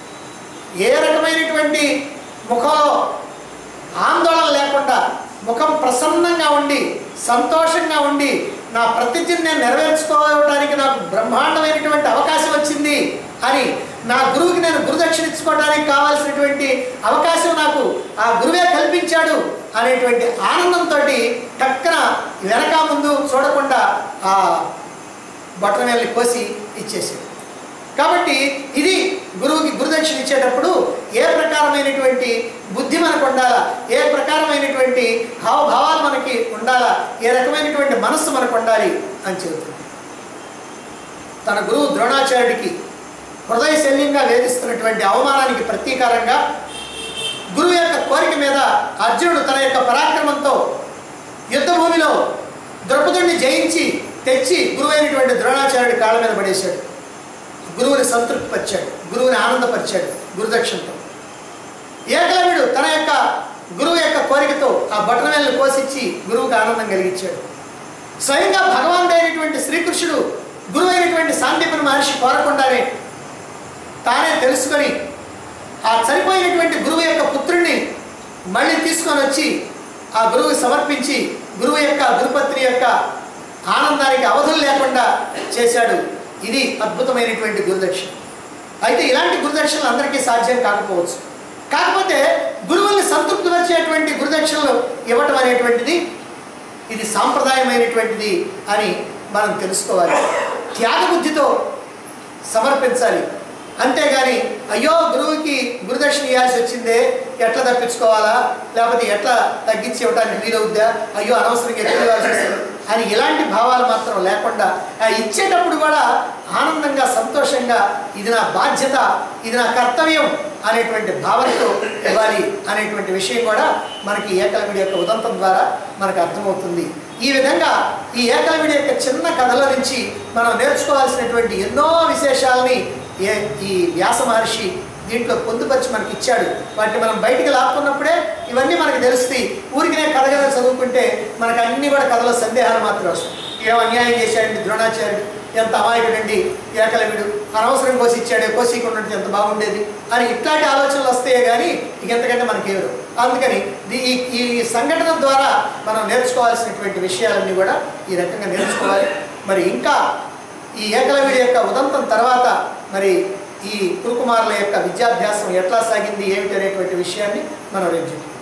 ఏ రకమైనటువంటి ముఖంలో ఆందోళన లేకుండా ముఖం ప్రసన్నంగా ఉండి సంతోషంగా ఉండి నా ప్రతిజ్ఞని నేను నెరవేర్చుకోవడానికి నాకు బ్రహ్మాండమైనటువంటి అవకాశం వచ్చింది అని నా గురువుకి నేను గురుదక్షిణ ఇచ్చుకోవడానికి కావాల్సినటువంటి అవకాశం నాకు ఆ గురువే కల్పించాడు అనేటువంటి ఆనందంతో టక్కన వెనక ముందు చూడకుండా ఆ బట్టనల్ని కోసి ఇచ్చేసాడు కాబట్టి ఇది గురువుకి గురుదక్షిణ ఇచ్చేటప్పుడు ఏ ప్రకారమైనటువంటి బుద్ధి మనకు ఉండాలా ఏ ప్రకారమైనటువంటి హావభావాలు మనకి ఉండాలా ఏ రకమైనటువంటి మనస్సు మనకు ఉండాలి అని చెబుతుంది తన గురువు ద్రోణాచార్యుడికి హృదయ శల్యంగా వేధిస్తున్నటువంటి అవమానానికి ప్రతీకారంగా గురువు యొక్క కోరిక మీద అర్జునుడు తన యొక్క పరాక్రమంతో యుద్ధ భూమిలో ద్రౌపదుడిని జయించి తెచ్చి గురువైనటువంటి ద్రోణాచార్యుడి కాళ్ళ మీద పడేశాడు గురువుని సంతృప్తిపరిచాడు గురువుని ఆనందపరిచాడు గురుదక్షిణతో ఏకలవ్యుడు తన యొక్క గురువు యొక్క కోరికతో ఆ బట్టనవేలను కోసిచ్చి గురువుకి ఆనందం కలిగించాడు స్వయంగా భగవానుడు అయినటువంటి శ్రీకృష్ణుడు గురువు అయినటువంటి సాందీపని మహర్షి కోరకుండానే తానే తెలుసుకొని ఆ చనిపోయినటువంటి గురువు యొక్క పుత్రుణ్ణి మళ్ళీ తీసుకొని వచ్చి ఆ గురువుకి సమర్పించి గురువు యొక్క గురుపత్రి యొక్క ఆనందానికి అవధులు లేకుండా చేశాడు ఇది అద్భుతమైనటువంటి గురుదక్షిణ అయితే ఇలాంటి గురుదక్షిణలు అందరికీ సాధ్యం కాకపోవచ్చు కాకపోతే గురువుల్ని సంతృప్తిపరిచేటువంటి గురుదక్షిణలు ఇవ్వటం అనేటువంటిది ఇది సాంప్రదాయమైనటువంటిది అని మనం తెలుసుకోవాలి త్యాగబుద్ధితో సమర్పించాలి అంతేగాని అయ్యో గురువుకి గురుదక్షిణ ఇవ్వాల్సి వచ్చిందే ఎట్లా తప్పించుకోవాలా లేకపోతే ఎట్లా తగ్గించి ఇవ్వడానికి వీలవుద్దా అయ్యో అనవసరంగా ఎక్కువ ఇవ్వాల్సి వస్తుంది అని ఇలాంటి భావాలు మాత్రం లేకుండా ఆ ఇచ్చేటప్పుడు కూడా ఆనందంగా సంతోషంగా ఇది నా బాధ్యత ఇది నా కర్తవ్యం అనేటువంటి భావనతో ఇవ్వాలి అనేటువంటి విషయం కూడా మనకి ఏకలవిడి యొక్క ఉదంతం ద్వారా మనకు అర్థమవుతుంది ఈ విధంగా ఈ ఏకలవిడి యొక్క చిన్న కథల నుంచి మనం నేర్చుకోవాల్సినటువంటి ఎన్నో విశేషాలని ఏ ఈ వ్యాస మహర్షి దీంట్లో పొందుపరిచి మనకి ఇచ్చాడు వాటిని మనం బయటికి లాక్కున్నప్పుడే ఇవన్నీ మనకు తెలుస్తాయి ఊరికినే కథ కథ చదువుకుంటే మనకు అన్ని కూడా కథలో సందేహాలు మాత్రం వస్తాయి ఏం అన్యాయం చేశాడండి ద్రోణాచార్యుడు ఎంత అమాయకుడండి ఏకలవిడు అనవసరం కోసి ఇచ్చాడే కోసికుండా ఉంటే ఎంత బాగుండేది అని ఇట్లాంటి ఆలోచనలు వస్తాయే కానీ ఇక ఎంతకంటే మనకేవరు అందుకని దీ- ఈ ఈ సంఘటన ద్వారా మనం నేర్చుకోవాల్సినటువంటి విషయాలన్నీ కూడా ఈ రకంగా నేర్చుకోవాలి మరి ఇంకా ఈ ఏకలవ్యుడి యొక్క ఉదంతం తర్వాత మరి ఈ కురుకుమారుల యొక్క విద్యాభ్యాసం ఎట్లా సాగింది ఏమిటి అనేటువంటి విషయాన్ని మనం రేపు చెప్పుకుందాం